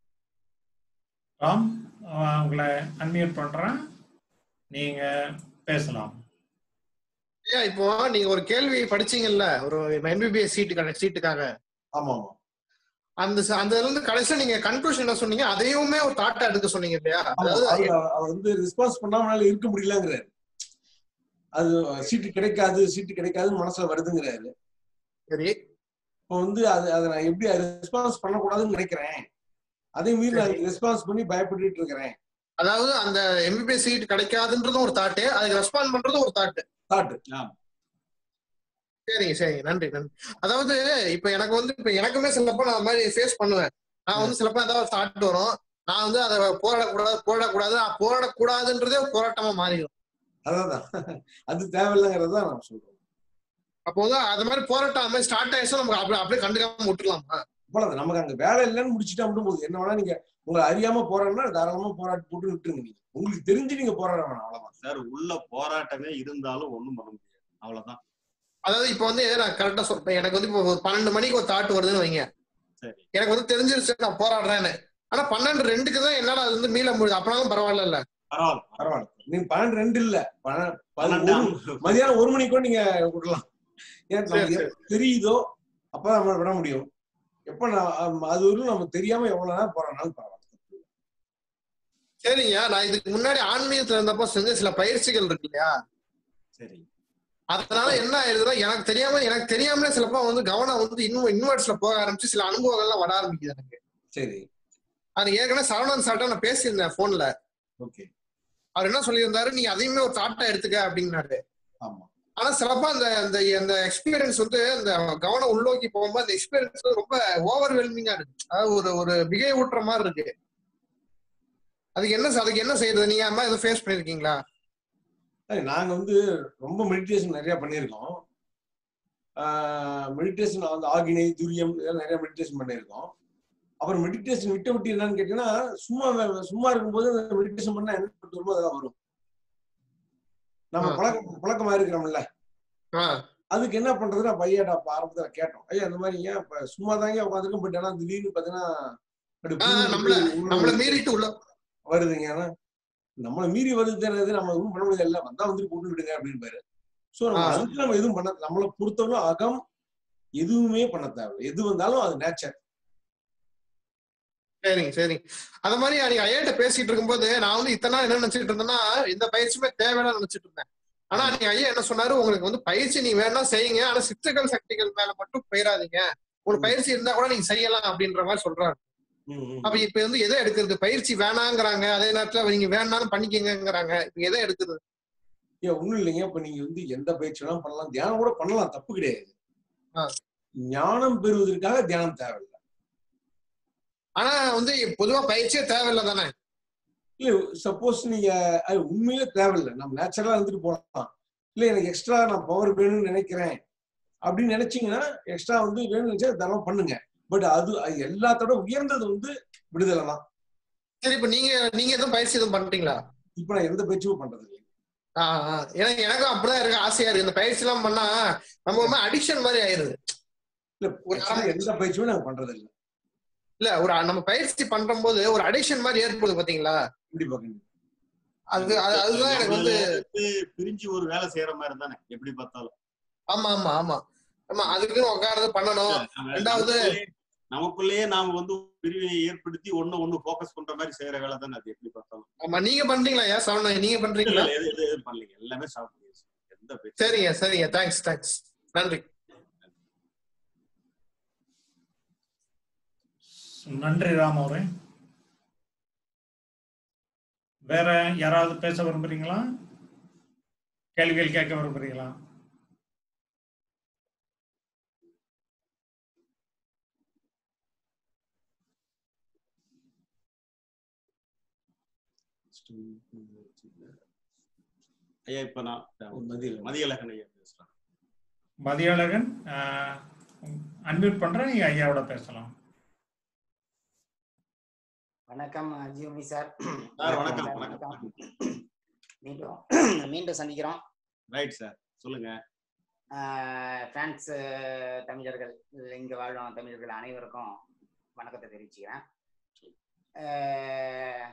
ராம் அஹ் உங்களை அன்மியூட் பண்றேன் நீங்க பேசலாம் ஐயா இப்போ நீங்க ஒரு கேள்வி படிச்சீங்கல்ல ஒரு எம்பிபிஎஸ் சீட்டுக்கான சீட்டுக்காக ஆமா ஆமா அந்த ச- அந்த இதுல இருந்து கடைசியா நீங்க கன்க்ளூஷன் என்ன சொன்னீங்க அதையுமே ஒரு தாட்டா எடுக்க சொன்னீங்க இல்லையா ஆமா, அதாவது அது அவ- அவர் வந்து ரெஸ்பான்ஸ் பண்ணாமனால இருக்க முடியலங்கிறாரு அது சீட்டு கிடைக்காது சீட்டு கிடைக்காதுன்னு மனசுல வருதுங்கிறாரு சரி இப்போ வந்து அது அதை நான் எப்படி ரெஸ்பான்ஸ் பண்ணக்கூடாதுன்னு நினைக்கிறேன் அதே மீறி நான் ரெஸ்பான்ஸ் பண்ணி பயப்பட்டுட்டு இருக்கிறேன் அதாவது அந்த எம்பிபிஎஸ் சீட் கிடைக்காதுன்றதும் ஒரு தாட்டு அதுக்கு ரெஸ்பாண்ட் பண்றதும் ஒரு தாட்டு தாட்டு சரிங்க சரிங்க நன்றி நன்றி அதாவது இப்ப எனக்கு வந்து இப்ப எனக்குமே சிலப்ப நான் அது மாதிரி ஃபேஸ் பண்ணுவேன் நான் வந்து சிலப்ப ஏதாவது தாட் வரும் நான் வந்து அதை போராடக்கூடாது போராடக்கூடாது நான் போராடக்கூடாதுன்றதே ஒரு போராட்டமா மாறிடும் அதான் அது தேவையில்லைங்கிறது தான் நான் சொல்றேன் அப்போ வந்து அது மாதிரி போராட்டம் அது மாதிரி ஸ்டார்ட் ஆயிடுச்சுன்னா நமக்கு அப்படியே அப்படியே கண்டுக்காம விட்டுலாமா அவ்வளவுதான் நமக்கு அங்க வேலை இல்லைன்னு முடிச்சுட்டா மட்டும் போதும் என்ன வேணா நீங்க உங்களை அறியாம போராடினா தாராளமா போராட்டி போட்டு விட்டுருங்க நீங்க உங்களுக்கு தெரிஞ்சு நீங்க போராட வேணாம் அவ்வளவுதான் சார் உள்ள போராட்டமே இருந்தாலும் ஒண்ணும் பண்ண முடியாது அவ்வளவுதான் அதாவது இப்போ வந்து நான் கரெக்டா சொல்றேன் எனக்கு வந்து இப்போ ஒரு பன்னெண்டு மணிக்கு ஒரு தாட் வருதுன்னு வைங்க சரி எனக்கு வந்து தெரிஞ்சிருச்சு நான் போராடுறேன்னு ஆனா பன்னெண்டு ரெண்டுக்கு தான் என்னால அது வந்து மீள முடியுது அப்பனாலும் பரவாயில்ல பரவாயில்ல பரவாயில்ல நீங்க பன்னெண்டு ரெண்டு இல்ல பன்ன- பன்னெண்டு பதினொரு- மதியானம் ஒரு மணிக்கு கூட நீங்க விடலாம் ஏன் சரி, நமக்கு சரி. எப்ப தெரியுதோ அப்பதான் நம்ம விட முடியும் எப்ப நான் அம், அது வரையும் நம்ம தெரியாம எவ்வளவு நேரம் போறானாலும் பரவாயில்ல சரிங்க நான் இதுக்கு முன்னாடி ஆன்மீகத்துல இருந்தப்போ செஞ்ச சில பயிற்சிகள் இருக்கு இல்லையா சரி அதனால என்ன ஆயிருதுன்னா எனக்கு தெரியாம எனக்கு தெரியாமலே சிலப்போ வந்து கவனம் வந்து இன்னும் இன்வெர்ட்ஸ்ல போக ஆரம்பிச்சு சில அனுபவங்கள்லாம் வர ஆரம்பிக்குது எனக்கு சரி அது ஏற்கனவே சரவணன் சார்ட்ட நான் பேசியிருந்தேன் போன்ல ஓகே அவர் என்ன சொல்லியிருந்தாரு நீ அதையுமே ஒரு தாட்டா எடுத்துக்க அப்படின்னாரு ஆமா ஆனா சிலப்பா அந்த அந்த அந்த எக்ஸ்பீரியன்ஸ் வந்து அந்த கவனம் உள்நோக்கி போகும்போது அந்த எக்ஸ்பீரியன்ஸ் ரொம்ப ஓவர்வெல்மிங்கா இருக்கு அதாவது ஒரு ஒரு மிகை ஊட்டுற மாதிரி இருக்கு அதுக்கு என்ன அதுக்கு என்ன செய்யறது நீங்க அந்த மாதிரி எதுவும் ஃபேஸ் பண்ணிருக்கீங்களா அது நாங்க வந்து ரொம்ப மெடிடேஷன் நிறைய பண்ணியிருக்கோம் மெடிடேஷன் வந்து ஆகினை துரியம் இதெல்லாம் நிறைய மெடிடேஷன் பண்ணியிருக்கோம் அப்புறம் மெடிடேஷன் விட்ட விட்டு என்னன்னு கேட்டீங்கன்னா சும்மா வே- சும்மா இருக்கும்போது மெடிடேஷன் பண்ணா என்ன பட்டு வருமோ அதெல்லாம் வரும் நம்ம ஆ. பழக்கம் பழக்கமா இருக்கிறோம்ல ஆஹ் அதுக்கு என்ன பண்றது நான் பையன் அப்ப ஆரம்பத்துல கேட்டோம் ஐயா இந்த மாதிரி ஏன் இப்ப சும்மா தாங்க உட்காந்துருக்கோம் பட் ஆனா திடீர்னு பாத்தீங்கன்னா அப்படி ஆ, புரிஞ்சு நம்மள உள்ள நம்மள மீறிட்டு உள்ள வருதுங்க ஆனா நம்மளை மீறி வருது தெரியாது நம்ம எதுவும் பண்ண முடியாது இல்ல வந்தா வந்துட்டு போட்டு விடுங்க அப்படின்னு சோ நம்ம ஆ. அதுக்கு நம்ம எதுவும் பண்ண நம்மளை பொறுத்தவரை அகம் எதுவுமே பண்ண தேவையில்லை எது வந்தாலும் அது நேச்சர் சரிங்க சரிங்க அத மாதிரி நீங்க ஐயாட்ட பேசிட்டு இருக்கும்போது நான் வந்து இத்தனை நாள் என்ன நினைச்சிட்டு இருந்தேன்னா இந்த பயிற்சியுமே தேவையான நினைச்சிட்டு இருந்தேன் ஆனா நீங்க ஐயா என்ன சொன்னாரு உங்களுக்கு வந்து பயிற்சி நீங்க வேணா செய்யுங்க ஆனா சித்துக்கள் சக்திகள் மேல மட்டும் போயிடாதீங்க ஒரு பயிற்சி இருந்தா கூட நீங்க செய்யலாம் அப்படின்ற மாதிரி சொல்றாரு அப்ப இப்ப வந்து எதை எடுக்கிறது பயிற்சி வேணாங்கிறாங்க அதே நேரத்துல நீங்க வேணாலும் பண்ணிக்கங்கிறாங்க இப்ப எதை எடுக்கிறது ஏன் ஒண்ணும் இல்லைங்க இப்ப நீங்க வந்து எந்த பயிற்சி வேணாலும் பண்ணலாம் தியானம் கூட பண்ணலாம் தப்பு கிடையாது ஆ. ஞானம் பெறுவதற்காக தியானம் தேவையில்லை ஆனா வந்து பொதுவா பயிற்சியே தேவையில்லை தானே இல்ல சப்போஸ் நீங்க அது உண்மையிலே தேவையில்லை நம்ம நேச்சுரலா இருந்துட்டு போகலாம் இல்ல எனக்கு எக்ஸ்ட்ரா நான் பவர் வேணும்னு நினைக்கிறேன் அப்படின்னு நினைச்சீங்கன்னா எக்ஸ்ட்ரா வந்து வேணும்னு நினைச்சா தாராளமா பண்ணுங்க பட் அது அது எல்லாத்தோட உயர்ந்தது வந்து விடுதலை தான் சரி இப்ப நீங்க நீங்க எதுவும் பயிற்சி எதுவும் பண்றீங்களா இப்ப நான் எந்த பயிற்சியும் பண்றது இல்லை ஆஹ் ஆஹ். ஏன்னா எனக்கும் அப்படிதான் இருக்கு ஆசையா இருக்கு இந்த பயிற்சி எல்லாம் பண்ணா நம்ம ஒரு அடிக்ஷன் மாதிரி ஆயிருது இல்ல ஒரு actually எந்த பயிற்சியுமே நாங்க பண்றது இல்லை இல்ல ஒரு நம்ம பயிற்சி பண்ற போது ஒரு அடிக்ஷன் மாதிரி ஏற்படுது பாத்தீங்களா கண்டிப்பா கண்டிப்பா அது அது- அதுதான் எனக்கு வந்து நம்மள இருந்து பிரிஞ்சு ஒரு வேலை செய்யற மாதிரி தானே எப்படி பார்த்தாலும் ஆமா ஆமா ஆமா ஆமா அதுக்குன்னு உட்கார்ந்து பண்ணணும் நம்ம ரெண்டாவது நமக்குள்ளேயே- நமக்குள்ளேயே நாம வந்து பிரிவினை ஏற்படுத்தி ஒண்ணு ஒண்ணு ஃபோக்கஸ் பண்ற மாதிரி செய்யற வேலை தானே அது எப்படி பார்த்தாலும் ஆமா நீங்க பண்றீங்களா ஏன் சவுண்ட் நீங்க இல்ல, பண்றீங்களா இல்ல, எது எது எது பண்ணலீங்க எல்லாமே சாப்பிடுங்க எந்த பிரச்சனையும் சரிங்க சரிங்க தேங்க்ஸ் தேங்க்ஸ் நன்றி நன்றி ராம் அவரே வேற யாராவது பேச விரும்புறீங்களா கேள்விகள் கேட்க விரும்புறீங்களா ஐயா இப்ப நான் மதியம் மதியழகன் ஐயா பேசுறேன் மதியழகன் அன்மியூட் பண்றேன் நீங்க ஐயாவோட பேசலாம் வணக்கம் ஜியோமி சார் சார் வணக்கம் சார், வணக்கம் மீண்டும் மீண்டும் சந்திக்கிறோம் ரைட் சார் சொல்லுங்க ஆஹ் பிரான்ஸ் அஹ், தமிழர்கள் இங்க வாழும் தமிழர்கள் அனைவருக்கும் வணக்கத்தை தெரிவிச்சுக்கிறேன் ஆஹ்,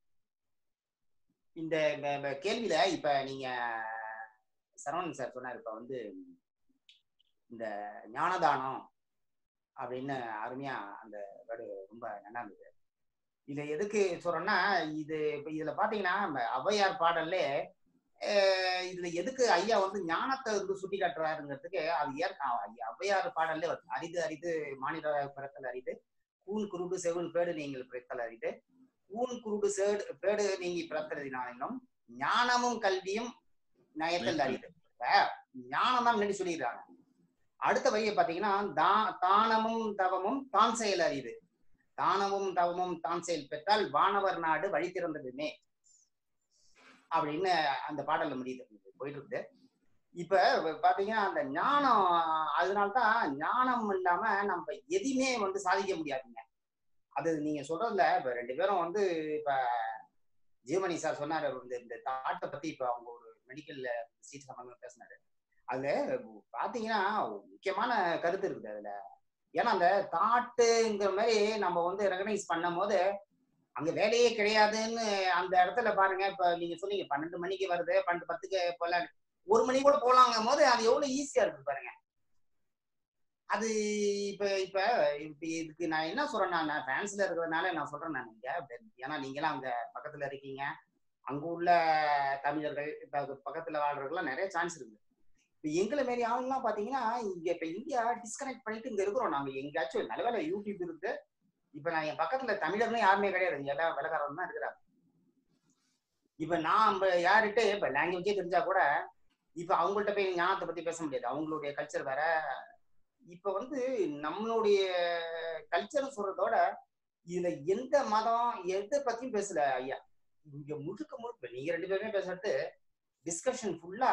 இந்த ப- ப- கேள்வியில இப்ப நீங்க சரவணன் சார் சொன்னார் இப்ப வந்து இந்த ஞானதானம் அப்படின்னு அருமையா அந்த வேர்டு ரொம்ப நல்லா இருந்தது இதை எதுக்கு சொல்றேன்னா இது இப்ப இதுல பாத்தீங்கன்னா நம்ம ஔவையார் பாடல்ல அஹ் இதுல எதுக்கு ஐயா வந்து ஞானத்தை வந்து சுட்டி காட்டுறாருங்கிறதுக்கு அது ஏற்க ஐயா ஔவையார் பாடல்ல வருது அரிது அரிது மாநில பிறத்தல் அரிது கூன் குருடு செவில் பேடு நீங்கள் பிறத்தல் அரிது ஊன் குருடு சேடு பேடு நீங்கி பிறத்தலினாலும் ஞானமும் கல்வியும் நயத்தல் அரிது இப்ப ஞானம் தான் முன்னாடி சொல்லிடுறாங்க அடுத்த வரியை பாத்தீங்கன்னா தா தானமும் தவமும் தான் செயல் அறிது தானமும் தவமும் தான் செயல் பெற்றால் வானவர் நாடு வழி திறந்ததுமே அப்படின்னு அந்த பாடல்ல முடியுது போயிட்டு இருக்குது இப்ப பாத்தீங்கன்னா அந்த ஞானம் அதனால்தான் ஞானம் இல்லாம நம்ம எதையுமே வந்து சாதிக்க முடியாதுங்க அது நீங்க சொல்றதுல இப்ப ரெண்டு பேரும் வந்து இப்ப ஜீவமணி சார் சொன்னாரு இந்த இந்த தாட்டை பத்தி இப்ப அவங்க ஒரு மெடிக்கல்ல சீட் சம்பந்தமா பேசினாரு அதுல பாத்தீங்கன்னா முக்கியமான கருத்து இருக்குது அதுல ஏன்னா அந்த தாட்டுங்கிற மாதிரி நம்ம வந்து ரெகனைஸ் பண்ணும் போது அங்க வேலையே கிடையாதுன்னு அந்த இடத்துல பாருங்க இப்ப நீங்க சொன்னீங்க பன்னெண்டு மணிக்கு வருது பன்னெண்டு பத்துக்கு போல ஒரு மணி கூட போலாங்கும் போது அது எவ்வளவு ஈஸியா இருக்கு பாருங்க அது இப்ப இப்ப இப்ப இதுக்கு நான் என்ன சொல்றேன்னா நான் பிரான்ஸ்ல இருக்கிறதுனால நான் சொல்றேன் நான் நீங்க ஏன்னா நீங்களாம் அங்க பக்கத்துல இருக்கீங்க அங்க உள்ள தமிழர்கள் இப்ப அது பக்கத்துல வாழ்றவங்கலாம் நிறைய சான்ஸ் இருக்கு இப்ப எங்களை மாரி ஆளுங்கலாம் பாத்தீங்கன்னா இங்க இப்ப இந்தியா டிஸ்கனெக்ட் பண்ணிட்டு இங்க இருக்கிறோம் நாங்க எங்கேயாச்சும் நல்ல வேலை யூடியூப் இருக்கு இப்ப நான் என் பக்கத்துல தமிழர்னு யாருமே கிடையாது இங்க எல்லாம் வெள்ளக்காரன் தான் இருக்கிறாங்க இப்ப நான் நம்ம யார்கிட்ட இப்ப லாங்குவேஜே தெரிஞ்சா கூட இப்ப அவங்கள்ட்ட போய் ஞானத்தை பத்தி பேச முடியாது அவங்களுடைய கல்ச்சர் வேற இப்ப வந்து நம்மளுடைய கல்ச்சர் சொல்றதோட இதுல எந்த மதம் எதை பத்தியும் பேசல ஐயா இங்க முழுக்க முழுக்க நீங்க ரெண்டு பேருமே பேசுறது டிஸ்கஷன் ஃபுல்லா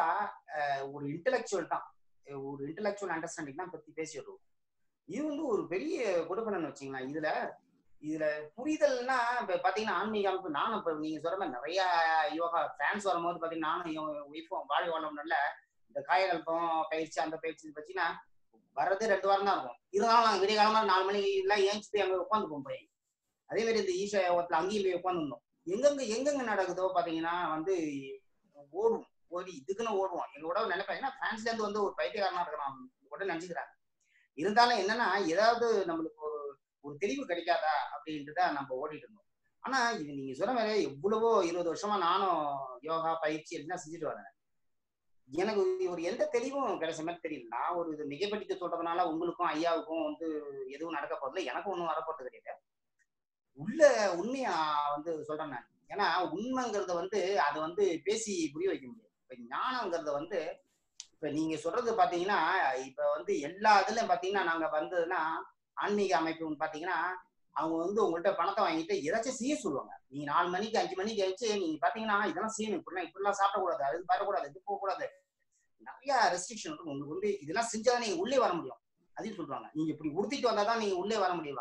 ஒரு இன்டெலெக்சுவல் தான் அஹ் ஒரு இன்டெலெக்சுவல் அண்டர்ஸ்டாண்டிங் தான் பத்தி பேசி வருவோம் இது வந்து ஒரு பெரிய கொடுப்பனன்னு வச்சுங்களேன் இதுல இதுல புரிதல்னா இப்ப பாத்தீங்கன்னா ஆன்மீக அமைப்பு நானும் இப்ப நீங்க சொல்ற மாதிரி நிறைய யோகா ஃபேன்ஸ் வரும்போது பாத்தீங்கன்னா நானும் என் ஒய்ஃபும் வாழ் வாழணும்ல இந்த காயகல்பம் பயிற்சி அந்த பயிற்சி வச்சுன்னா வர்றதே ரெண்டு வாரம் தான் இருக்கும் இருந்தாலும் நாங்க விடிய காலமா நாலு மணிக்கு எல்லாம் ஏஞ்சி போய் அங்க உட்காந்துப்போம் போய் அதே மாதிரி இந்த ஈஷா யோகத்துல அங்கேயும் போய் உட்காந்துருந்தோம் எங்கெங்க எங்கெங்க நடக்குதோ பாத்தீங்கன்னா வந்து ஓடுவோம் ஓடி இதுக்குன்னு ஓடுவோம் எங்களோட நினைப்பேன் ஏன்னா பிரான்ஸ்ல இருந்து வந்து ஒரு பைத்தியக்காரனா இருக்கிறான் கூட நினைச்சுக்கிறாங்க இருந்தாலும் என்னன்னா ஏதாவது நம்மளுக்கு ஒரு ஒரு தெளிவு கிடைக்காதா அப்படின்ட்டு தான் நம்ம ஓடிட்டு இருந்தோம் ஆனா இது நீங்க சொன்ன மாதிரி எவ்வளவோ இருபது வருஷமா நானும் யோகா பயிற்சி எல்லாம் செஞ்சுட்டு வரேன் எனக்கு ஒரு எந்த தெளிவும் கிடைச்ச மாதிரி தெரியல நான் ஒரு இது மிகப்பெட்டித்து சொல்றதுனால உங்களுக்கும் ஐயாவுக்கும் வந்து எதுவும் நடக்க போறதில்ல எனக்கும் ஒன்றும் வரப்போறது கிடையாது உள்ள உண்மையா வந்து சொல்றேன் நான் ஏன்னா உண்மைங்கிறத வந்து அதை வந்து பேசி புரிய வைக்க முடியாது இப்ப ஞானங்கிறத வந்து இப்ப நீங்க சொல்றது பாத்தீங்கன்னா இப்ப வந்து எல்லா இதுலயும் பாத்தீங்கன்னா நாங்க வந்ததுன்னா ஆன்மீக அமைப்பு பாத்தீங்கன்னா அவங்க வந்து உங்கள்ட்ட பணத்தை வாங்கிட்டு ஏதாச்சும் செய்ய சொல்லுவாங்க நீங்க நாலு மணிக்கு அஞ்சு மணிக்கு கழிச்சு நீங்க பாத்தீங்கன்னா இதெல்லாம் செய்யணும் இப்படிலாம் இப்படிலாம் சாப்பிடக்கூடாது அது வரக்கூடாது இது போகக்கூடாது நிறைய ரெஸ்ட்ரிக்ஷன் இருக்கும் உங்களுக்கு வந்து இதெல்லாம் செஞ்சாதான் நீங்க உள்ளே வர முடியும் அதையும் சொல்றாங்க நீங்க இப்படி உடுத்திட்டு வந்தாதான் நீங்க உள்ளே வர முடியும்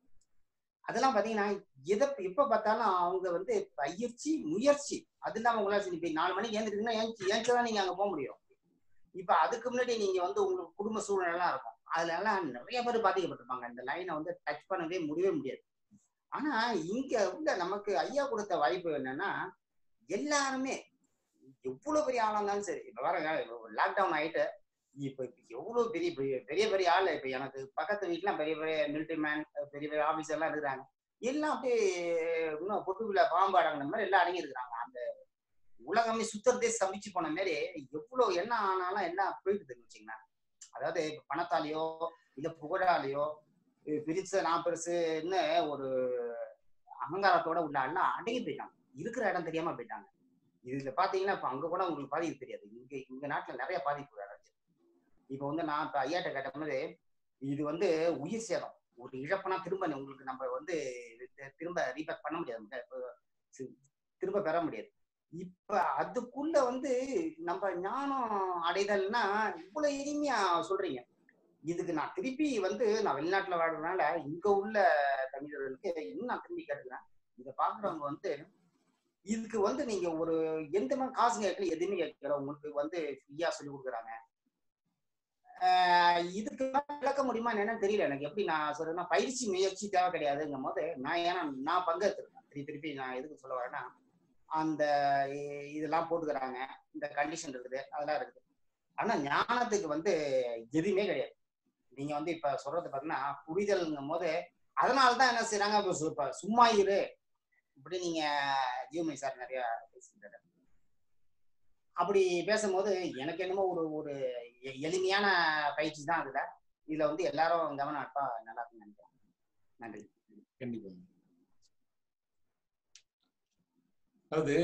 அதெல்லாம் பாத்தீங்கன்னா எதை எப்ப பார்த்தாலும் அவங்க வந்து பயிற்சி முயற்சி அது இல்லாம உங்களால இப்ப நாலு மணிக்கு ஏந்திருக்குன்னா ஏஞ்சி ஏஞ்சிதான் நீங்க அங்க போக முடியும் இப்ப அதுக்கு முன்னாடி நீங்க வந்து உங்களுக்கு குடும்ப சூழ்நிலை எல்லாம் இருக்கும் அதுல எல்லாம் நிறைய பேர் பாதிக்கப்பட்டிருப்பாங்க இந்த லைனை வந்து டச் பண்ணவே முடியவே முடியாது ஆனா இங்க உள்ள நமக்கு ஐயா கொடுத்த வாய்ப்பு என்னன்னா எல்லாருமே எவ்வளவு பெரிய ஆளா இருந்தாலும் சரி இப்ப பாருங்க லாக்டவுன் ஆயிட்டு இப்ப எவ்வளவு பெரிய பெரிய பெரிய பெரிய ஆள் இப்ப எனக்கு பக்கத்து வீட்டுலாம் பெரிய பெரிய மிலிட்டரி மேன் பெரிய பெரிய ஆபீசர் எல்லாம் இருக்கிறாங்க எல்லாம் அப்படியே இன்னும் பொட்டுக்குள்ள பாம்பு அடங்கின மாதிரி எல்லாம் அடங்கி இருக்கிறாங்க அந்த உலகமே சுத்தறதே சமைச்சு போன மாதிரி எவ்வளவு என்ன ஆனாலும் எல்லாம் போயிட்டுதுன்னு வச்சுங்களேன் அதாவது இப்ப பணத்தாலேயோ இல்ல புகழாலேயோ பிரிச்ச நான் பெருசுன்னு ஒரு அகங்காரத்தோட உள்ள எல்லாம் அடங்கி போயிட்டாங்க இருக்கிற இடம் தெரியாம போயிட்டாங்க இதுல பாத்தீங்கன்னா இப்ப அங்க கூட உங்களுக்கு பாதிப்பு தெரியாது இங்க இங்க நாட்டுல நிறைய பாதிப்பு அடைஞ்சு இப்ப வந்து நான் இப்ப ஐயாட்ட கேட்ட மாதிரி இது வந்து உயிர் சேதம் ஒரு இழப்புனா திரும்ப உங்களுக்கு நம்ம வந்து திரும்ப ரீபேக் பண்ண முடியாது திரும்ப பெற முடியாது இப்ப அதுக்குள்ள வந்து நம்ம ஞானம் அடைதல்னா இவ்வளவு எளிமையா சொல்றீங்க இதுக்கு நான் திருப்பி வந்து நான் வெளிநாட்டுல வாழ்றதுனால இங்க உள்ள தமிழர்களுக்கு இன்னும் நான் திரும்பி கேட்டுக்கிறேன் இதை பாக்குறவங்க வந்து இதுக்கு வந்து நீங்க ஒரு எந்த மாதிரி காசு கேட்கல எதுவுமே கேட்கல உங்களுக்கு வந்து ஃப்ரீயா சொல்லி கொடுக்குறாங்க இதுக்கு விளக்க முடியுமா என்னன்னு தெரியல எனக்கு எப்படி நான் சொல்றேன்னா பயிற்சி முயற்சி தேவை கிடையாதுங்கும் போது நான் ஏன்னா நான் பங்கெடுத்துருக்கேன் திருப்பி திருப்பி நான் எதுக்கு சொல்ல வரேன்னா அந்த இதெல்லாம் போட்டுக்கிறாங்க இந்த கண்டிஷன் இருக்குது அதெல்லாம் இருக்குது ஆனா ஞானத்துக்கு வந்து எதுவுமே கிடையாது நீங்க வந்து இப்ப சொல்றது பாத்தீங்கன்னா புரிதல்ங்கும் போது அதனாலதான் என்ன செய்யறாங்க இப்ப சும்மா இரு இப்படி நீங்க ஜியோமி சார் நிறைய பேசிட்டாரு அப்படி பேசும்போது எனக்கு என்னமோ ஒரு ஒரு எளிமையான பயிற்சி தான் அதுல இதுல வந்து எல்லாரும் கவனம் எடுப்பா நல்லா இருக்குன்னு நினைக்கிறேன் நன்றி கண்டிப்பா அதாவது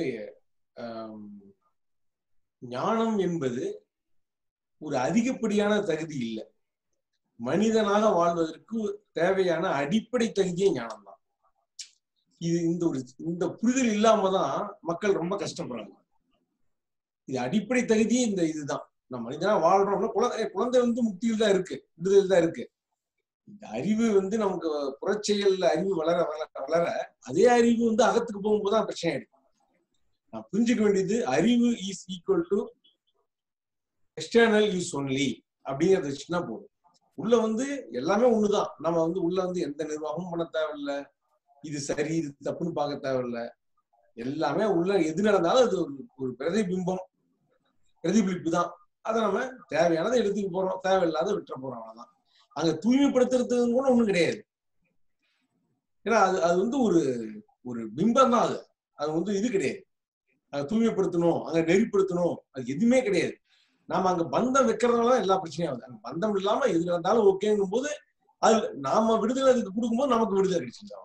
ஞானம் என்பது ஒரு அதிகப்படியான தகுதி இல்லை மனிதனாக வாழ்வதற்கு தேவையான அடிப்படை தகுதியே ஞானம் தான் இது இந்த ஒரு இந்த புரிதல் இல்லாம தான் மக்கள் ரொம்ப கஷ்டப்படுறாங்க இது அடிப்படை தகுதியே இந்த இதுதான் நம்ம மனிதனா வாழ்றோம்னா குழந்தை குழந்தை வந்து முக்தியில் தான் இருக்கு விடுதல் தான் இருக்கு இந்த அறிவு வந்து நமக்கு புறச்செயல்ல அறிவு வளர வளர வளர அதே அறிவு வந்து அகத்துக்கு போகும்போது தான் பிரச்சனை ஆயிடும் நான் புரிஞ்சுக்க வேண்டியது அறிவு is equal to external use only அப்படிங்கறத வச்சுன்னா போதும் உள்ள வந்து எல்லாமே ஒண்ணுதான் நம்ம வந்து உள்ள வந்து எந்த நிர்வாகமும் பண்ண தேவையில்ல இது சரி இது தப்புன்னு பார்க்க தேவையில்ல எல்லாமே உள்ள எது நடந்தாலும் அது ஒரு ஒரு பிரதிபிம்பம் பிரதிபலிப்பு தான் அதை நம்ம தேவையானதை எடுத்துக்க போறோம் தேவையில்லாத விட்டுற போறோம் அவ்வளவுதான் அங்க தூய்மைப்படுத்துறதுக்கு கூட ஒண்ணும் கிடையாது ஏன்னா அது அது வந்து ஒரு ஒரு பிம்பம் தான் அது அது வந்து இது கிடையாது அங்க தூய்மைப்படுத்தணும் அங்க நெறிப்படுத்தணும் அது எதுவுமே கிடையாது நாம அங்க பந்தம் வைக்கிறதுனால எல்லா பிரச்சனையும் ஆகுது அங்க பந்தம் இல்லாம எது நடந்தாலும் ஓகேங்கும் போது அது நாம விடுதலை அதுக்கு கொடுக்கும்போது நமக்கு விடுதலை கிடைச்சிருந்தோம்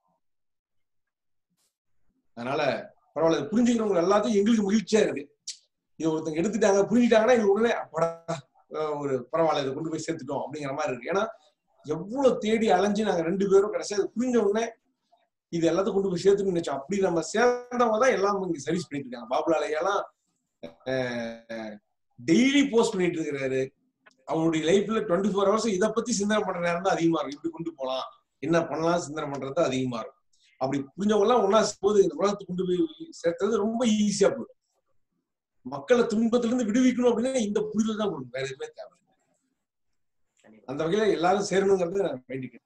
அதனால பரவாயில்ல இதை புரிஞ்சுக்கிறவங்க எல்லாத்தையும் எங்களுக்கு மகிழ்ச்சியா இருக்கு இது ஒருத்தங்க எடுத்துட்டாங்க புரிஞ்சுட்டாங்கன்னா எங்களுக்கு உடனே அப்படா அஹ் ஒரு பரவாயில்ல இதை கொண்டு போய் சேர்த்துட்டோம் அப்படிங்கிற மாதிரி இருக்கு ஏன்னா எவ்வளவு தேடி அலைஞ்சு நாங்க ரெண்டு பேரும் கடைசியா அது புரிஞ்ச உடனே இது எல்லாத்தையும் கொண்டு போய் சேர்த்துன்னு நினைச்சோம் அப்படி நம்ம சேர்ந்தவங்க தான் எல்லாம் இங்க சர்வீஸ் பண்ணிட்டு இருக்காங்க பாபுலால எல்லாம் டெய்லி போஸ்ட் பண்ணிட்டு இருக்கிறாரு அவருடைய லைஃப்ல டுவெண்ட்டி ஃபோர் ஹவர்ஸ் இதை பத்தி சிந்தனை பண்ற நேரம் தான் அதிகமா இருக்கும் இப்படி கொண்டு போகலாம் என்ன பண்ணலாம் சிந்தனை பண்றது தான் அதிகமா இருக்கும் அப்படி புரிஞ்சவங்க எல்லாம் ஒன்னா போது இந்த உலகத்தை கொண்டு போய் சேர்த்தது ரொம்ப ஈஸியா போயிடும் மக்களை துன்பத்துல இருந்து விடுவிக்கணும் அப்படின்னா இந்த புரிதல் தான் கொடுக்கும் வேற எதுவுமே தேவை இல்லை. கண்டிப்பா அந்த வகையில எல்லாரும் சேரணுங்கிறத நான் வேண்டிக்கிறேன்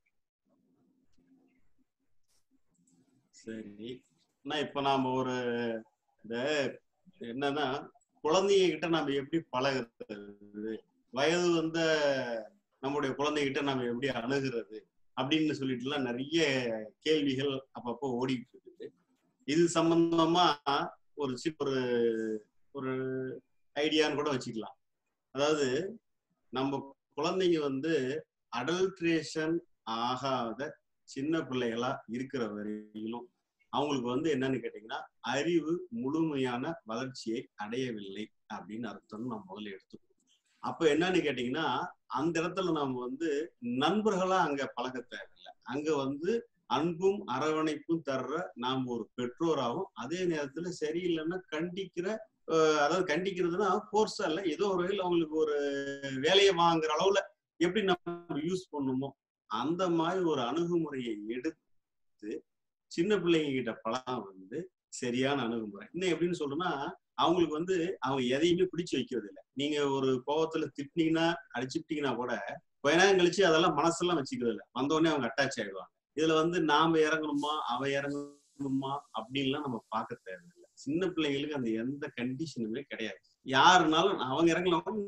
சரி நான் இப்ப நாம ஒரு இந்த என்னன்னா குழந்தைங்க கிட்ட நாம எப்படி பழகுறது வயது வந்த நம்முடைய குழந்தைகிட்ட நாம எப்படி அணுகிறது அப்படின்னு சொல்லிட்டுலாம் நிறைய கேள்விகள் அப்பப்போ ஓடிட்டு இருக்குது இது சம்பந்தமா ஒரு சி- ஒரு ஒரு ஐடியான்னு கூட வச்சுக்கலாம் அதாவது நம்ம குழந்தைங்க வந்து அடல்ட்ரேஷன் ஆகாத சின்ன பிள்ளைகளா இருக்கிற வரையிலும் அவங்களுக்கு வந்து என்னன்னு கேட்டீங்கன்னா அறிவு முழுமையான வளர்ச்சியை அடையவில்லை அப்படின்னு அர்த்தம் நம்ம முதல்ல எடுத்துக்கணும் அப்ப என்னன்னு கேட்டீங்கன்னா அந்த இடத்துல நம்ம வந்து நண்பர்களா அங்க பழக தேவையில்லை அங்க வந்து அன்பும் அரவணைப்பும் தர்ற நாம் ஒரு பெற்றோராகவும் அதே நேரத்துல சரியில்லைன்னா கண்டிக்கிற அஹ், அதாவது கண்டிக்கிறதுனா கோர்ஸா இல்ல ஏதோ ஒரு வகையில் அவங்களுக்கு ஒரு வேலையை வாங்குற அளவுல எப்படி நம்ம யூஸ் பண்ணுமோ அந்த மாதிரி ஒரு அணுகுமுறையை எடுத்து சின்ன பிள்ளைங்க கிட்ட பழம் வந்து சரியான அணுகுமுறை இன்னும் எப்படின்னு சொல்றேன்னா அவங்களுக்கு வந்து அவங்க எதையுமே பிடிச்சு வைக்கிறது இல்லை நீங்க ஒரு கோவத்துல திட்டினீங்கன்னா அடிச்சுட்டீங்கன்னா கூட கொஞ்ச நேரம் கழிச்சு அதெல்லாம் மனசெல்லாம் வச்சுக்கிறது இல்லை வந்தோடனே அவங்க அட்டாச் ஆயிடுவாங்க இதுல வந்து நாம இறங்கணுமா அவ இறங்கணுமா அப்படின்லாம் நம்ம பார்க்க தேவையில்லை சின்ன பிள்ளைங்களுக்கு அந்த எந்த கண்டிஷனுமே கிடையாது யாருனாலும் அவங்க இறங்கலாம்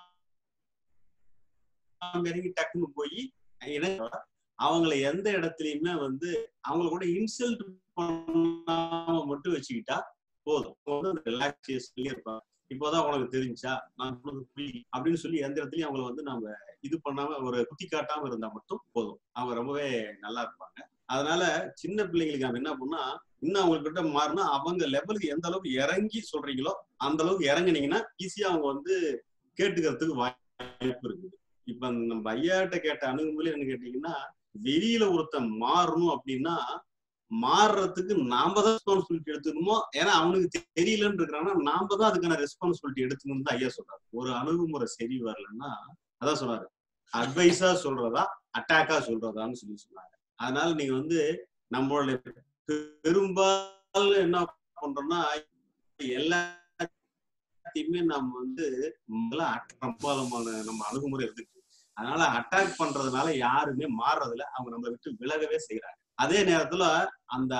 நாம இறங்கி டக்குன்னு போய் இணங்க அவங்கள எந்த இடத்துலயுமே வந்து அவங்கள கூட இன்சல்ட் பண்ணாம மட்டும் வச்சுக்கிட்டா போதும் அவங்க வந்து ரிலாக்ஸேஷன்லயே இருப்பாங்க இப்போதான் உனக்கு தெரிஞ்சா நான் சொன்னது புரியுது அப்படின்னு சொல்லி எந்த இடத்துலயும் அவங்கள வந்து நம்ம இது பண்ணாம ஒரு குத்தி காட்டாம இருந்தா மட்டும் போதும் அவங்க ரொம்பவே நல்லா இருப்பாங்க அதனால சின்ன பிள்ளைங்களுக்கு நம்ம என்ன பண்ணா இன்னும் அவங்க கிட்ட மாறினா அவங்க லெவலுக்கு எந்த அளவுக்கு இறங்கி சொல்றீங்களோ அந்த அளவுக்கு இறங்குனீங்கன்னா ஈஸியா அவங்க வந்து கேட்டுக்கிறதுக்கு வாய்ப்பு இருக்குது இப்ப நம்ம ஐயாட்ட கேட்ட அணுகுமுறை என்ன கேட்டீங்கன்னா வெளியில ஒருத்தன் மாறணும் அப்படின்னா மாறுறதுக்கு நாம தான் ரெஸ்பான்சிபிலிட்டி எடுத்துக்கணுமோ ஏன்னா அவனுக்கு தெரியலன்னு இருக்கிறான்னா நாம தான் அதுக்கான ரெஸ்பான்சிபிலிட்டி எடுத்துக்கணும்னு தான் ஐயா சொல்றாரு ஒரு அணுகுமுறை சரி வரலன்னா அதான் சொன்னாரு அட்வைஸா சொல்றதா அட்டாக்கா சொல்றதான்னு சொல்லி சொன்னாங்க அதனால நீங்க வந்து நம்மளுடைய பெரும்பாலும் என்ன பண்றோம்னா எல்லாத்தையுமே நம்ம வந்து முதல்ல பெரும்பாலுமான நம்ம அணுகுமுறை இருக்கு அதனால அட்டாக் பண்றதுனால யாருமே மாறுறதில்ல அவங்க நம்மளை விட்டு விலகவே செய்யறாங்க அதே நேரத்துல அந்த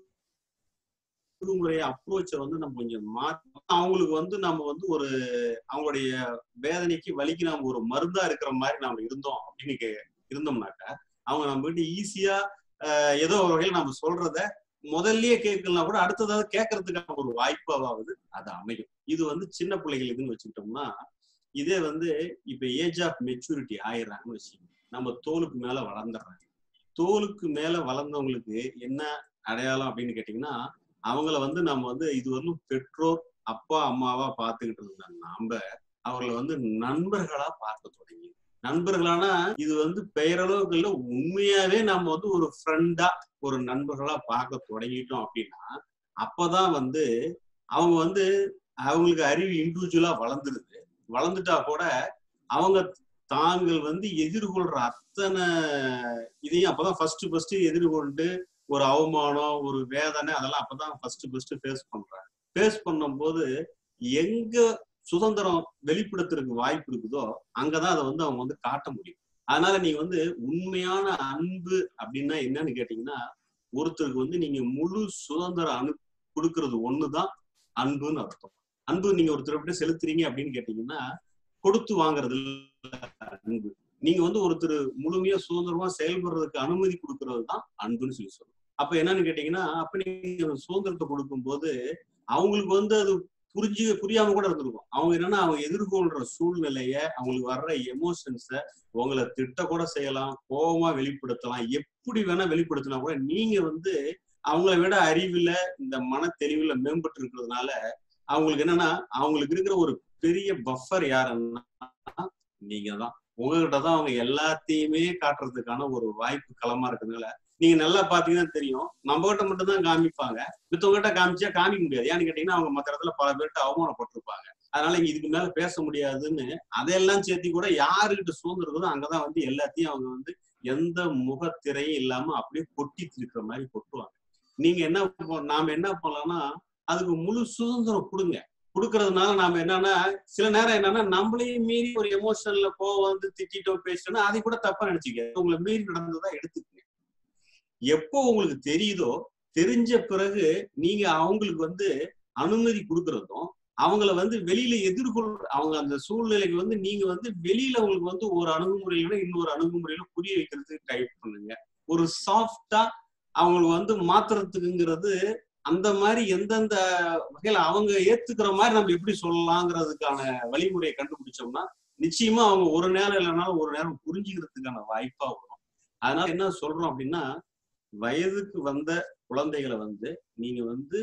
அணுகுமுறை அப்ரோச்சை வந்து நம்ம கொஞ்சம் மாற்றி அவங்களுக்கு வந்து நம்ம வந்து ஒரு அவங்களுடைய வேதனைக்கு வலிக்கு நாம ஒரு மருந்தா இருக்கிற மாதிரி நாம இருந்தோம் அப்படின்னு கே- இருந்தோம்னாக்கா அவங்க நம்ம கிட்ட ஈஸியா ஏதோ ஒரு வகையில் நம்ம சொல்றத முதல்லயே கேட்கலாம் கூட அடுத்ததாவது கேட்கறதுக்கான ஒரு வாய்ப்பாவது அது அமையும் இது வந்து சின்ன பிள்ளைகளுக்குன்னு வச்சுக்கிட்டோம்னா இதே வந்து இப்ப ஏஜ் ஆஃப் மெச்சூரிட்டி ஆயிடுறாங்கன்னு வச்சுக்கோங்க நம்ம தோலுக்கு மேல வளர்ந்துடுறாங்க தோலுக்கு மேல வளர்ந்தவங்களுக்கு என்ன அடையாளம் அப்படின்னு கேட்டீங்கன்னா அவங்கள வந்து நம்ம வந்து இதுவரையிலும் பெற்றோர் அப்பா அம்மாவா பார்த்துக்கிட்டு இருந்த நாம அவர்களை வந்து நண்பர்களா பார்க்க தொடங்கி நண்பர்களானா இது வந்து பெயரளவுக்கு இல்ல உண்மையாவே நம்ம வந்து ஒரு ஃப்ரெண்டா ஒரு நண்பர்களா பார்க்க தொடங்கிட்டோம் அப்படின்னா அப்பதான் வந்து அவங்க வந்து அவங்களுக்கு அறிவு இண்டிவிஜுவலா வளர்ந்துருது வளர்ந்துட்டா கூட அவங்க தாங்கள் வந்து எதிர்கொள்ற அத்தனை இதையும் அப்பதான் ஃபர்ஸ்ட் ஃபர்ஸ்ட் எதிர்கொண்டு ஒரு அவமானம் ஒரு வேதனை அதெல்லாம் அப்பதான் ஃபர்ஸ்ட் ஃபர்ஸ்ட் ஃபேஸ் பண்றாங்க ஃபேஸ் பண்ணும்போது எங்க சுதந்திரம் வெளிப்படுத்துறதுக்கு வாய்ப்பு இருக்குதோ அங்கதான் அதை வந்து அவங்க வந்து காட்ட முடியும் அதனால நீங்க வந்து உண்மையான அன்பு அப்படின்னா என்னன்னு கேட்டீங்கன்னா ஒருத்தருக்கு வந்து நீங்க முழு சுதந்திரம் அனு கொடுக்கறது ஒண்ணுதான் அன்புன்னு அர்த்தம் அன்பு நீங்க ஒருத்தர் செலுத்துறீங்க அப்படின்னு கேட்டீங்கன்னா கொடுத்து வாங்குறது அன்பு நீங்க வந்து ஒருத்தர் முழுமையா சுதந்திரமா செயல்படுறதுக்கு அனுமதி கொடுக்கறது தான் அன்புன்னு சொல்லி சொல்லுவோம் அப்ப என்னன்னு கேட்டீங்கன்னா அப்ப நீங்க சுதந்திரத்தை கொடுக்கும்போது அவங்களுக்கு வந்து அது புரிஞ்சு புரியாம கூட இருந்திருக்கும் அவங்க என்னன்னா அவங்க எதிர்கொள்ற சூழ்நிலைய அவங்களுக்கு வர்ற எமோஷன்ஸ உங்களை திட்ட கூட செய்யலாம் கோபமா வெளிப்படுத்தலாம் எப்படி வேணா வெளிப்படுத்தினா கூட நீங்க வந்து அவங்கள விட அறிவுல இந்த மன தெளிவுல மேம்பட்டு இருக்கிறதுனால அவங்களுக்கு என்னன்னா அவங்களுக்கு இருக்கிற ஒரு பெரிய பஃபர் யாருன்னா நீங்க தான் உங்ககிட்ட தான் அவங்க எல்லாத்தையுமே காட்டுறதுக்கான ஒரு வாய்ப்பு களமா இருக்கிறதுனால நீங்க நல்லா பாத்தீங்கன்னா தெரியும் நம்ம கிட்ட மட்டும் தான் காமிப்பாங்க மித்தவங்ககிட்ட காமிச்சா காமிக்க முடியாது ஏன்னு கேட்டீங்கன்னா அவங்க மத்த இடத்துல பல பேர்கிட்ட அவமானப்பட்டிருப்பாங்க அதனால இங்க இதுக்கு மேல பேச முடியாதுன்னு அதையெல்லாம் சேர்த்தி கூட யாருகிட்ட சுதந்திரம் இருக்குதோ அங்கதான் வந்து எல்லாத்தையும் அவங்க வந்து எந்த முகத்திரையும் இல்லாம அப்படியே கொட்டி இருக்கிற மாதிரி கொட்டுவாங்க நீங்க என்ன பண்- நாம என்ன பண்ணலாம்னா அதுக்கு முழு சுதந்திரம் கொடுங்க கொடுக்கறதுனால நாம என்னன்னா சில நேரம் என்னன்னா நம்மளையும் மீறி ஒரு எமோஷன்ல கோவம் வந்து திட்டிட்டோம் பேசிட்டோம்னா அதை கூட தப்பா நினைச்சுக்க உங்களை மீறி நடந்ததா எடுத்துக்கங்க எப்போ உங்களுக்கு தெரியுதோ தெரிஞ்ச பிறகு நீங்க அவங்களுக்கு வந்து அனுமதி கொடுக்கறதும் அவங்கள வந்து வெளியில எதிர்கொள் அவங்க அந்த சூழ்நிலைக்கு வந்து நீங்க வந்து வெளியில உங்களுக்கு வந்து ஒரு அணுகுமுறையில இன்னொரு அணுகுமுறையில புரிய வைக்கிறதுக்கு ட்ரை பண்ணுங்க ஒரு சாஃப்டா அவங்களுக்கு வந்து மாத்துறதுக்குங்கிறது அந்த மாதிரி எந்தெந்த வகையில அவங்க ஏத்துக்கிற மாதிரி நம்ம எப்படி சொல்லலாங்கிறதுக்கான வழிமுறையை கண்டுபிடிச்சோம்னா நிச்சயமா அவங்க ஒரு நேரம் இல்லைனாலும் ஒரு நேரம் புரிஞ்சுக்கிறதுக்கான வாய்ப்பா வரும் அதனால என்ன சொல்றோம் அப்படின்னா வயதுக்கு வந்த குழந்தைகளை வந்து நீங்க வந்து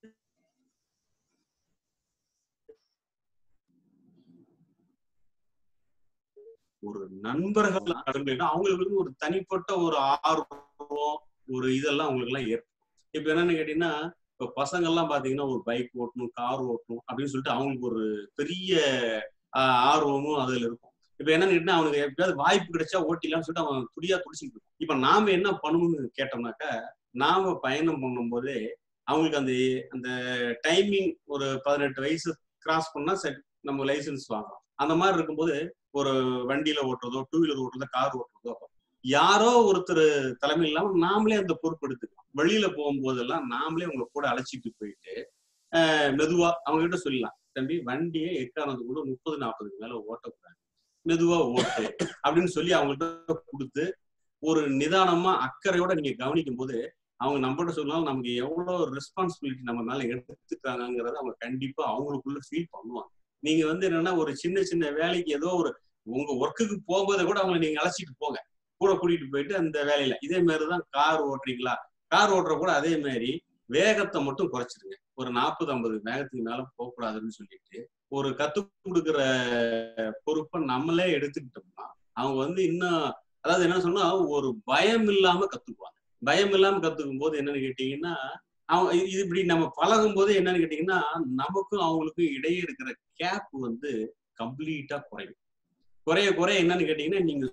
ஒரு நண்பர்கள் நடுங்கள்னா அவங்களுக்கு வந்து ஒரு தனிப்பட்ட ஒரு ஆர்வம் ஒரு இதெல்லாம் அவங்களுக்கு எல்லாம் ஏற்படும் இப்ப என்னன்னு கேட்டீங்கன்னா இப்ப பசங்க எல்லாம் பாத்தீங்கன்னா ஒரு பைக் ஓட்டணும் கார் ஓட்டணும் அப்படின்னு சொல்லிட்டு அவங்களுக்கு ஒரு பெரிய ஆஹ், ஆர்வமும் அதுல இருக்கும் இப்ப என்னன்னு கேட்டீங்கன்னா அவனுக்கு எப்படியாவது வாய்ப்பு கிடைச்சா ஓட்டிலாம்னு சொல்லிட்டு அவன் துடியா துடிச்சிட்டு இருப்பான். இப்ப நாம என்ன பண்ணணும்னு கேட்டோம்னாக்கா நாம பயணம் பண்ணும்போதே அவங்களுக்கு அந்த அந்த டைமிங் ஒரு பதினெட்டு வயசு கிராஸ் பண்ணா சரி நம்ம லைசன்ஸ் வாங்கலாம் அந்த மாதிரி இருக்கும்போது ஒரு வண்டியில ஓட்டுறதோ டூ வீலர் ஓட்டுறதோ கார் ஓட்டுறதோ யாரோ ஒருத்தர் தலைமை இல்லாம நாமளே அந்த பொறுப்பு எடுத்துக்கலாம் வெளியில போகும்போதெல்லாம் நாமளே உங்களை கூட அழைச்சிட்டு போயிட்டு ஆஹ் மெதுவா அவங்க கிட்ட சொல்லலாம் தம்பி வண்டியை எக்காரணத்துக்கு கூட முப்பது நாற்பதுக்கு மேல ஓட்டக்கூடாது மெதுவா ஓட்டு அப்படின்னு சொல்லி அவங்கள்ட்ட கொடுத்து ஒரு நிதானமா அக்கறையோட நீங்க கவனிக்கும் போது அவங்க நம்மகிட்ட சொன்னாலும் நமக்கு எவ்வளவு ரெஸ்பான்சிபிலிட்டி நம்ம மேல எடுத்துக்கிறாங்கிறத அவங்க கண்டிப்பா அவங்களுக்குள்ள ஃபீல் பண்ணுவாங்க நீங்க வந்து என்னன்னா ஒரு சின்ன சின்ன வேலைக்கு ஏதோ ஒரு உங்க ஒர்க்குக்கு போகும்போதை கூட அவங்களை நீங்க அழைச்சிட்டு போங்க கூட கூட்டிட்டு போயிட்டு அந்த வேலையில இதே மாதிரிதான் கார் ஓட்டுறீங்களா கார் ஓட்டுற கூட அதே மாதிரி வேகத்தை மட்டும் குறைச்சிருங்க ஒரு நாற்பது ஐம்பது வேகத்துக்கு மேல போகக்கூடாதுன்னு சொல்லிட்டு ஒரு கத்து கொடுக்குற பொறுப்பை நம்மளே எடுத்துக்கிட்டோம்னா அவங்க வந்து இன்னும் அதாவது என்ன சொன்னா ஒரு பயம் இல்லாம கத்துக்குவாங்க பயம் இல்லாம கத்துக்கும் போது என்னன்னு கேட்டீங்கன்னா அவங்க இது இது இப்படி நம்ம பழகும் போது என்னன்னு கேட்டீங்கன்னா நமக்கும் அவங்களுக்கும் இடையே இருக்கிற கேப் வந்து கம்ப்ளீட்டா குறையும் குறைய குறைய என்னன்னு கேட்டீங்கன்னா நீங்க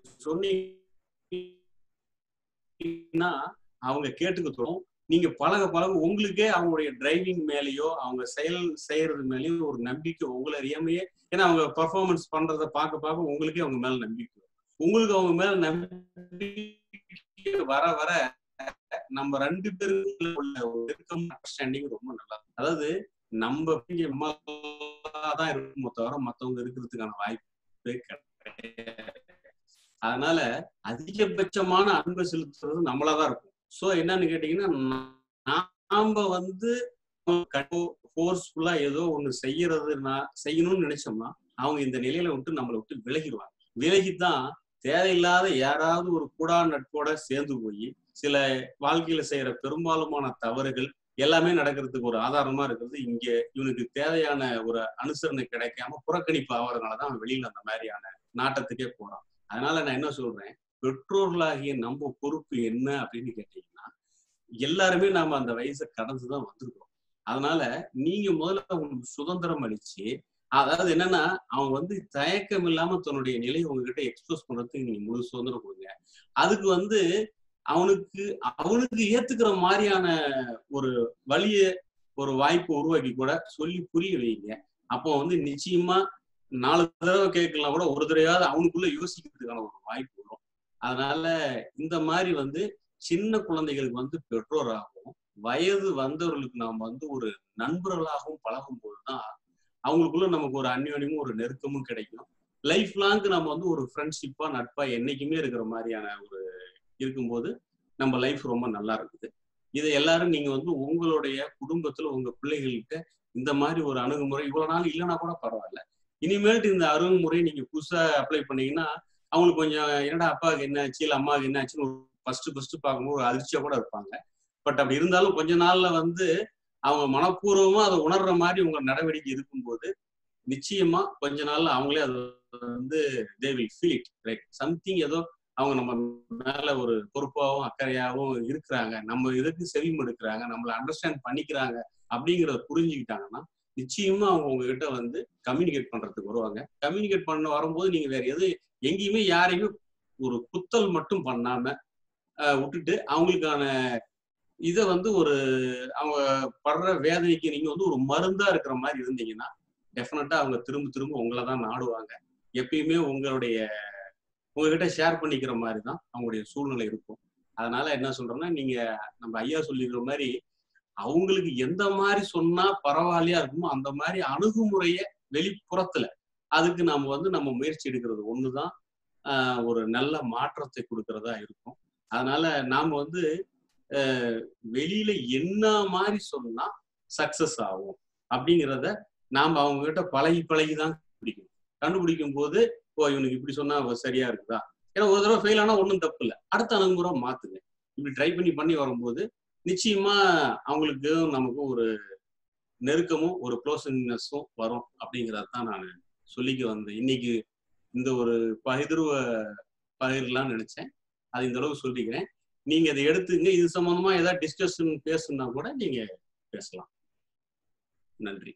சொன்னீங்கன்னா அவங்க கேட்டுக்க தோணும் நீங்க பழக பழக உங்களுக்கே அவங்களுடைய டிரைவிங் மேலேயோ அவங்க செயல் செய்யறது மேலேயோ ஒரு நம்பிக்கை உங்களை அறியாமையே ஏன்னா அவங்க பர்ஃபார்மன்ஸ் பண்றத பார்க்க பார்க்க உங்களுக்கே அவங்க மேல நம்பிக்கை வரும். உங்களுக்கு அவங்க மேல நம்பிக்கை வர வர நம்ம ரெண்டு பேருக்குள்ள உள்ள ஒரு நெருக்கம் அண்டர்ஸ்டாண்டிங் ரொம்ப நல்லா இருக்கும். அதாவது நம்ம இங்க தான் இருக்குமோ தவிர மத்தவங்க இருக்கிறதுக்கான வாய்ப்பே கிடையாது அதனால அதிகபட்சமான அன்பை செலுத்துறது நம்மளாதான் இருக்கும் சோ என்னன்னு கேட்டீங்கன்னா நாம வந்து ஃபோர்ஸ்ஃபுல்லா ஏதோ ஒண்ணு செய்யறது நான் செய்யணும்னு நினைச்சோம்னா அவங்க இந்த நிலையில விட்டு நம்மளை விட்டு விலகிடுவாங்க விலகித்தான் தேவையில்லாத யாராவது ஒரு கூடா நட்போட சேர்ந்து போய் சில வாழ்க்கையில செய்யற பெரும்பாலுமான தவறுகள் எல்லாமே நடக்கிறதுக்கு ஒரு ஆதாரமா இருக்கிறது இங்க இவனுக்கு தேவையான ஒரு அனுசரணை கிடைக்காம புறக்கணிப்பு ஆகிறதுனாலதான் அவன் வெளியில அந்த மாதிரியான நாட்டத்துக்கே போறான் அதனால நான் என்ன சொல்றேன் பெற்றோர்களாகிய நம்ம பொறுப்பு என்ன அப்படின்னு கேட்டீங்கன்னா எல்லாருமே நாம அந்த வயசை கடந்துதான் வந்திருக்கிறோம் அதனால நீங்க முதல்ல அவங்களுக்கு சுதந்திரம் அளிச்சு அதாவது என்னன்னா அவன் வந்து தயக்கம் இல்லாம தன்னுடைய நிலையை உங்ககிட்ட எக்ஸ்பிரஸ் பண்றதுக்கு நீங்க முழு சுதந்திரம் கொடுங்க அதுக்கு வந்து அவனுக்கு அவனுக்கு ஏத்துக்கிற மாதிரியான ஒரு வழிய ஒரு வாய்ப்பு உருவாக்கி கூட சொல்லி புரிய வைங்க அப்போ வந்து நிச்சயமா நாலு தடவை கேட்கலாம் கூட ஒரு தடவையாவது அவனுக்குள்ள யோசிக்கிறதுக்கான ஒரு வாய்ப்பு வரும் அதனால இந்த மாதிரி வந்து சின்ன குழந்தைகளுக்கு வந்து பெற்றோராகவும் வயது வந்தவர்களுக்கு நாம் வந்து ஒரு நண்பர்களாகவும் பழகும் போதுதான் அவங்களுக்குள்ள நமக்கு ஒரு அந்யோன்யமும் ஒரு நெருக்கமும் கிடைக்கும் லைஃப் லாங்க்கு நம்ம வந்து ஒரு ஃப்ரெண்ட்ஷிப்பா நட்பா என்னைக்குமே இருக்கிற மாதிரியான ஒரு இருக்கும்போது நம்ம லைஃப் ரொம்ப நல்லா இருக்குது இதை எல்லாரும் நீங்க வந்து உங்களுடைய குடும்பத்துல உங்க பிள்ளைகள்கிட்ட இந்த மாதிரி ஒரு அணுகுமுறை இவ்வளவு நாள் இல்லைன்னா கூட பரவாயில்ல இனிமேல்ட்டு இந்த அணுகுமுறை நீங்க புதுசா அப்ளை பண்ணீங்கன்னா அவங்களுக்கு கொஞ்சம் என்னடா அப்பாவுக்கு என்ன ஆச்சு இல்லை அம்மாவுக்கு என்ன ஆச்சுன்னு ஃபர்ஸ்ட் ஃபர்ஸ்ட் பார்க்கும்போது ஒரு அதிர்ச்சியா கூட இருப்பாங்க பட் அப்படி இருந்தாலும் கொஞ்ச நாள்ல வந்து அவங்க மனப்பூர்வமா அதை உணர்ற மாதிரி உங்க நடவடிக்கை இருக்கும்போது நிச்சயமா கொஞ்ச நாள்ல அவங்களே அது வந்து they will feel it right something ஏதோ அவங்க நம்ம மேல ஒரு பொறுப்பாகவும் அக்கறையாகவும் இருக்கிறாங்க நம்ம இதுக்கு செவிமடுக்கிறாங்க நம்மளை அண்டர்ஸ்டாண்ட் பண்ணிக்கிறாங்க அப்படிங்கிறத புரிஞ்சுக்கிட்டாங்கன்னா நிச்சயமா அவங்க உங்ககிட்ட வந்து கம்யூனிகேட் பண்றதுக்கு வருவாங்க கம்யூனிகேட் பண்ண வரும்போது நீங்க வேற எதுவும் எங்கேயுமே யாரையுமே ஒரு குத்தல் மட்டும் பண்ணாம அஹ், விட்டுட்டு அவங்களுக்கான இதை வந்து ஒரு அவங்க படுற வேதனைக்கு நீங்க வந்து ஒரு மருந்தா இருக்கிற மாதிரி இருந்தீங்கன்னா டெஃபினட்டா அவங்க திரும்ப திரும்ப உங்களை தான் நாடுவாங்க எப்பயுமே உங்களுடைய உங்ககிட்ட ஷேர் பண்ணிக்கிற மாதிரி தான் அவங்களுடைய சூழ்நிலை இருக்கும் அதனால என்ன சொல்றேன்னா நீங்க நம்ம ஐயா சொல்லிக்கிற மாதிரி அவங்களுக்கு எந்த மாதிரி சொன்னா பரவாயில்லையா இருக்குமோ அந்த மாதிரி அணுகுமுறைய வெளிப்புறத்துல அதுக்கு நாம வந்து நம்ம முயற்சி எடுக்கிறது ஒண்ணுதான் ஆஹ், ஒரு நல்ல மாற்றத்தை கொடுக்கறதா இருக்கும் அதனால நாம வந்து ஆஹ், வெளியில என்ன மாதிரி சொன்னா சக்சஸ் ஆகும் அப்படிங்கிறத நாம அவங்க கிட்ட பழகி பழகி தான் பிடிக்கும் கண்டுபிடிக்கும் போது ஓ இவனுக்கு இப்படி சொன்னா அவ சரியா இருக்குதா ஏன்னா ஒரு தடவை ஃபெயில் ஆனா ஒன்றும் தப்பு இல்லை அடுத்த அணுகுமுறை மாத்துங்க இப்படி ட்ரை பண்ணி பண்ணி வரும்போது நிச்சயமா அவங்களுக்கு நமக்கு ஒரு நெருக்கமும் ஒரு க்ளோஸ்னஸும் வரும் அப்படிங்கிறத தான் நான் சொல்லிக்க வந்தேன் இன்னைக்கு இந்த ஒரு பகிர்வ பகிரலாம்னு நினைச்சேன் அது இந்த அளவுக்கு சொல்லிக்கிறேன் நீங்க அதை எடுத்துங்க இது சம்பந்தமா ஏதாவது டிஸ்கஷன் பேசுனா கூட நீங்க பேசலாம் நன்றி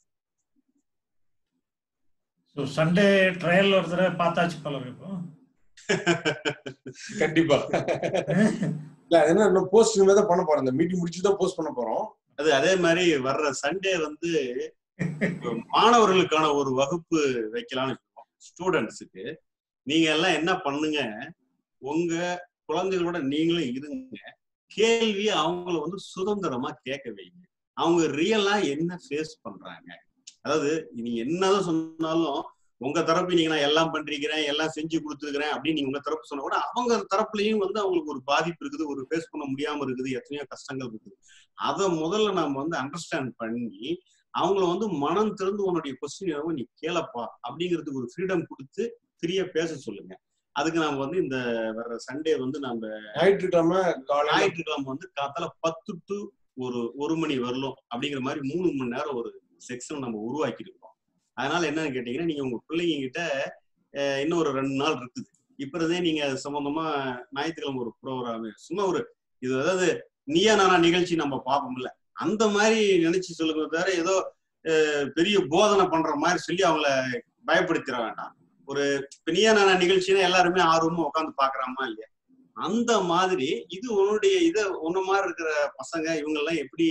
ஸோ சண்டே ட்ரையல் ஒரு தடவை பார்த்தாச்சு போல இருக்கு இப்போ கண்டிப்பா இல்ல அது என்ன இன்னும் போஸ்ட் தான் பண்ண போறோம் இந்த மீட்டிங் முடிச்சு தான் போஸ்ட் பண்ண போறோம் அது அதே மாதிரி வர்ற சண்டே வந்து மாணவர்களுக்கான ஒரு வகுப்பு வைக்கலாம்னு இருக்கோம் ஸ்டூடெண்ட்ஸுக்கு நீங்க எல்லாம் என்ன பண்ணுங்க உங்க குழந்தைகளோட நீங்களும் இருங்க கேள்வி அவங்கள வந்து சுதந்திரமா கேட்க வைங்க அவங்க ரியலா என்ன ஃபேஸ் பண்றாங்க அதாவது நீங்க என்னதான் சொன்னாலும் உங்க தரப்பு நீங்க நான் எல்லாம் பண்றீங்கிறேன் எல்லாம் செஞ்சு கொடுத்துருக்கிறேன் அப்படின்னு நீங்க உங்க தரப்பு சொன்னா கூட அவங்க தரப்புலயும் வந்து அவங்களுக்கு ஒரு பாதிப்பு இருக்குது ஒரு ஃபேஸ் பண்ண முடியாம இருக்குது எத்தனையோ கஷ்டங்கள் இருக்குது அதை முதல்ல நாம வந்து அண்டர்ஸ்டாண்ட் பண்ணி அவங்கள வந்து மனம் திறந்து உன்னுடைய கொஸ்டின் நீ கேளப்பா அப்படிங்கிறதுக்கு ஒரு ஃப்ரீடம் கொடுத்து ஃப்ரீயா பேச சொல்லுங்க அதுக்கு நாம வந்து இந்த வர்ற சண்டே வந்து நம்ம ஞாயிற்றுக்கிழமை காலையில ஞாயிற்றுக்கிழமை வந்து காத்தால பத்து டு ஒரு ஒரு மணி வரலும் அப்படிங்கிற மாதிரி மூணு மணி நேரம் ஒரு செக்ஷன் நம்ம உருவாக்கி இருக்கோம் அதனால என்னன்னு கேட்டீங்கன்னா நீங்க உங்க பிள்ளைங்க கிட்ட அஹ், இன்னும் ஒரு ரெண்டு நாள் இருக்குது இப்ப இருந்தே நீங்க அது சம்பந்தமா ஞாயிற்றுக்கிழமை ஒரு ப்ரோக்ராம் சும்மா ஒரு இது அதாவது நீயா நானா நிகழ்ச்சி நம்ம பார்ப்போம்ல அந்த மாதிரி நினைச்சு சொல்லுங்க தவிர ஏதோ அஹ், பெரிய போதனை பண்ற மாதிரி சொல்லி அவங்கள பயப்படுத்திட வேண்டாம் ஒரு இப்ப நீயா நானா நிகழ்ச்சினா எல்லாருமே ஆர்வமா உட்காந்து பாக்குறாமா இல்லையா அந்த மாதிரி இது உன்னுடைய இத உன்ன மாதிரி இருக்கிற பசங்க இவங்க எல்லாம் எப்படி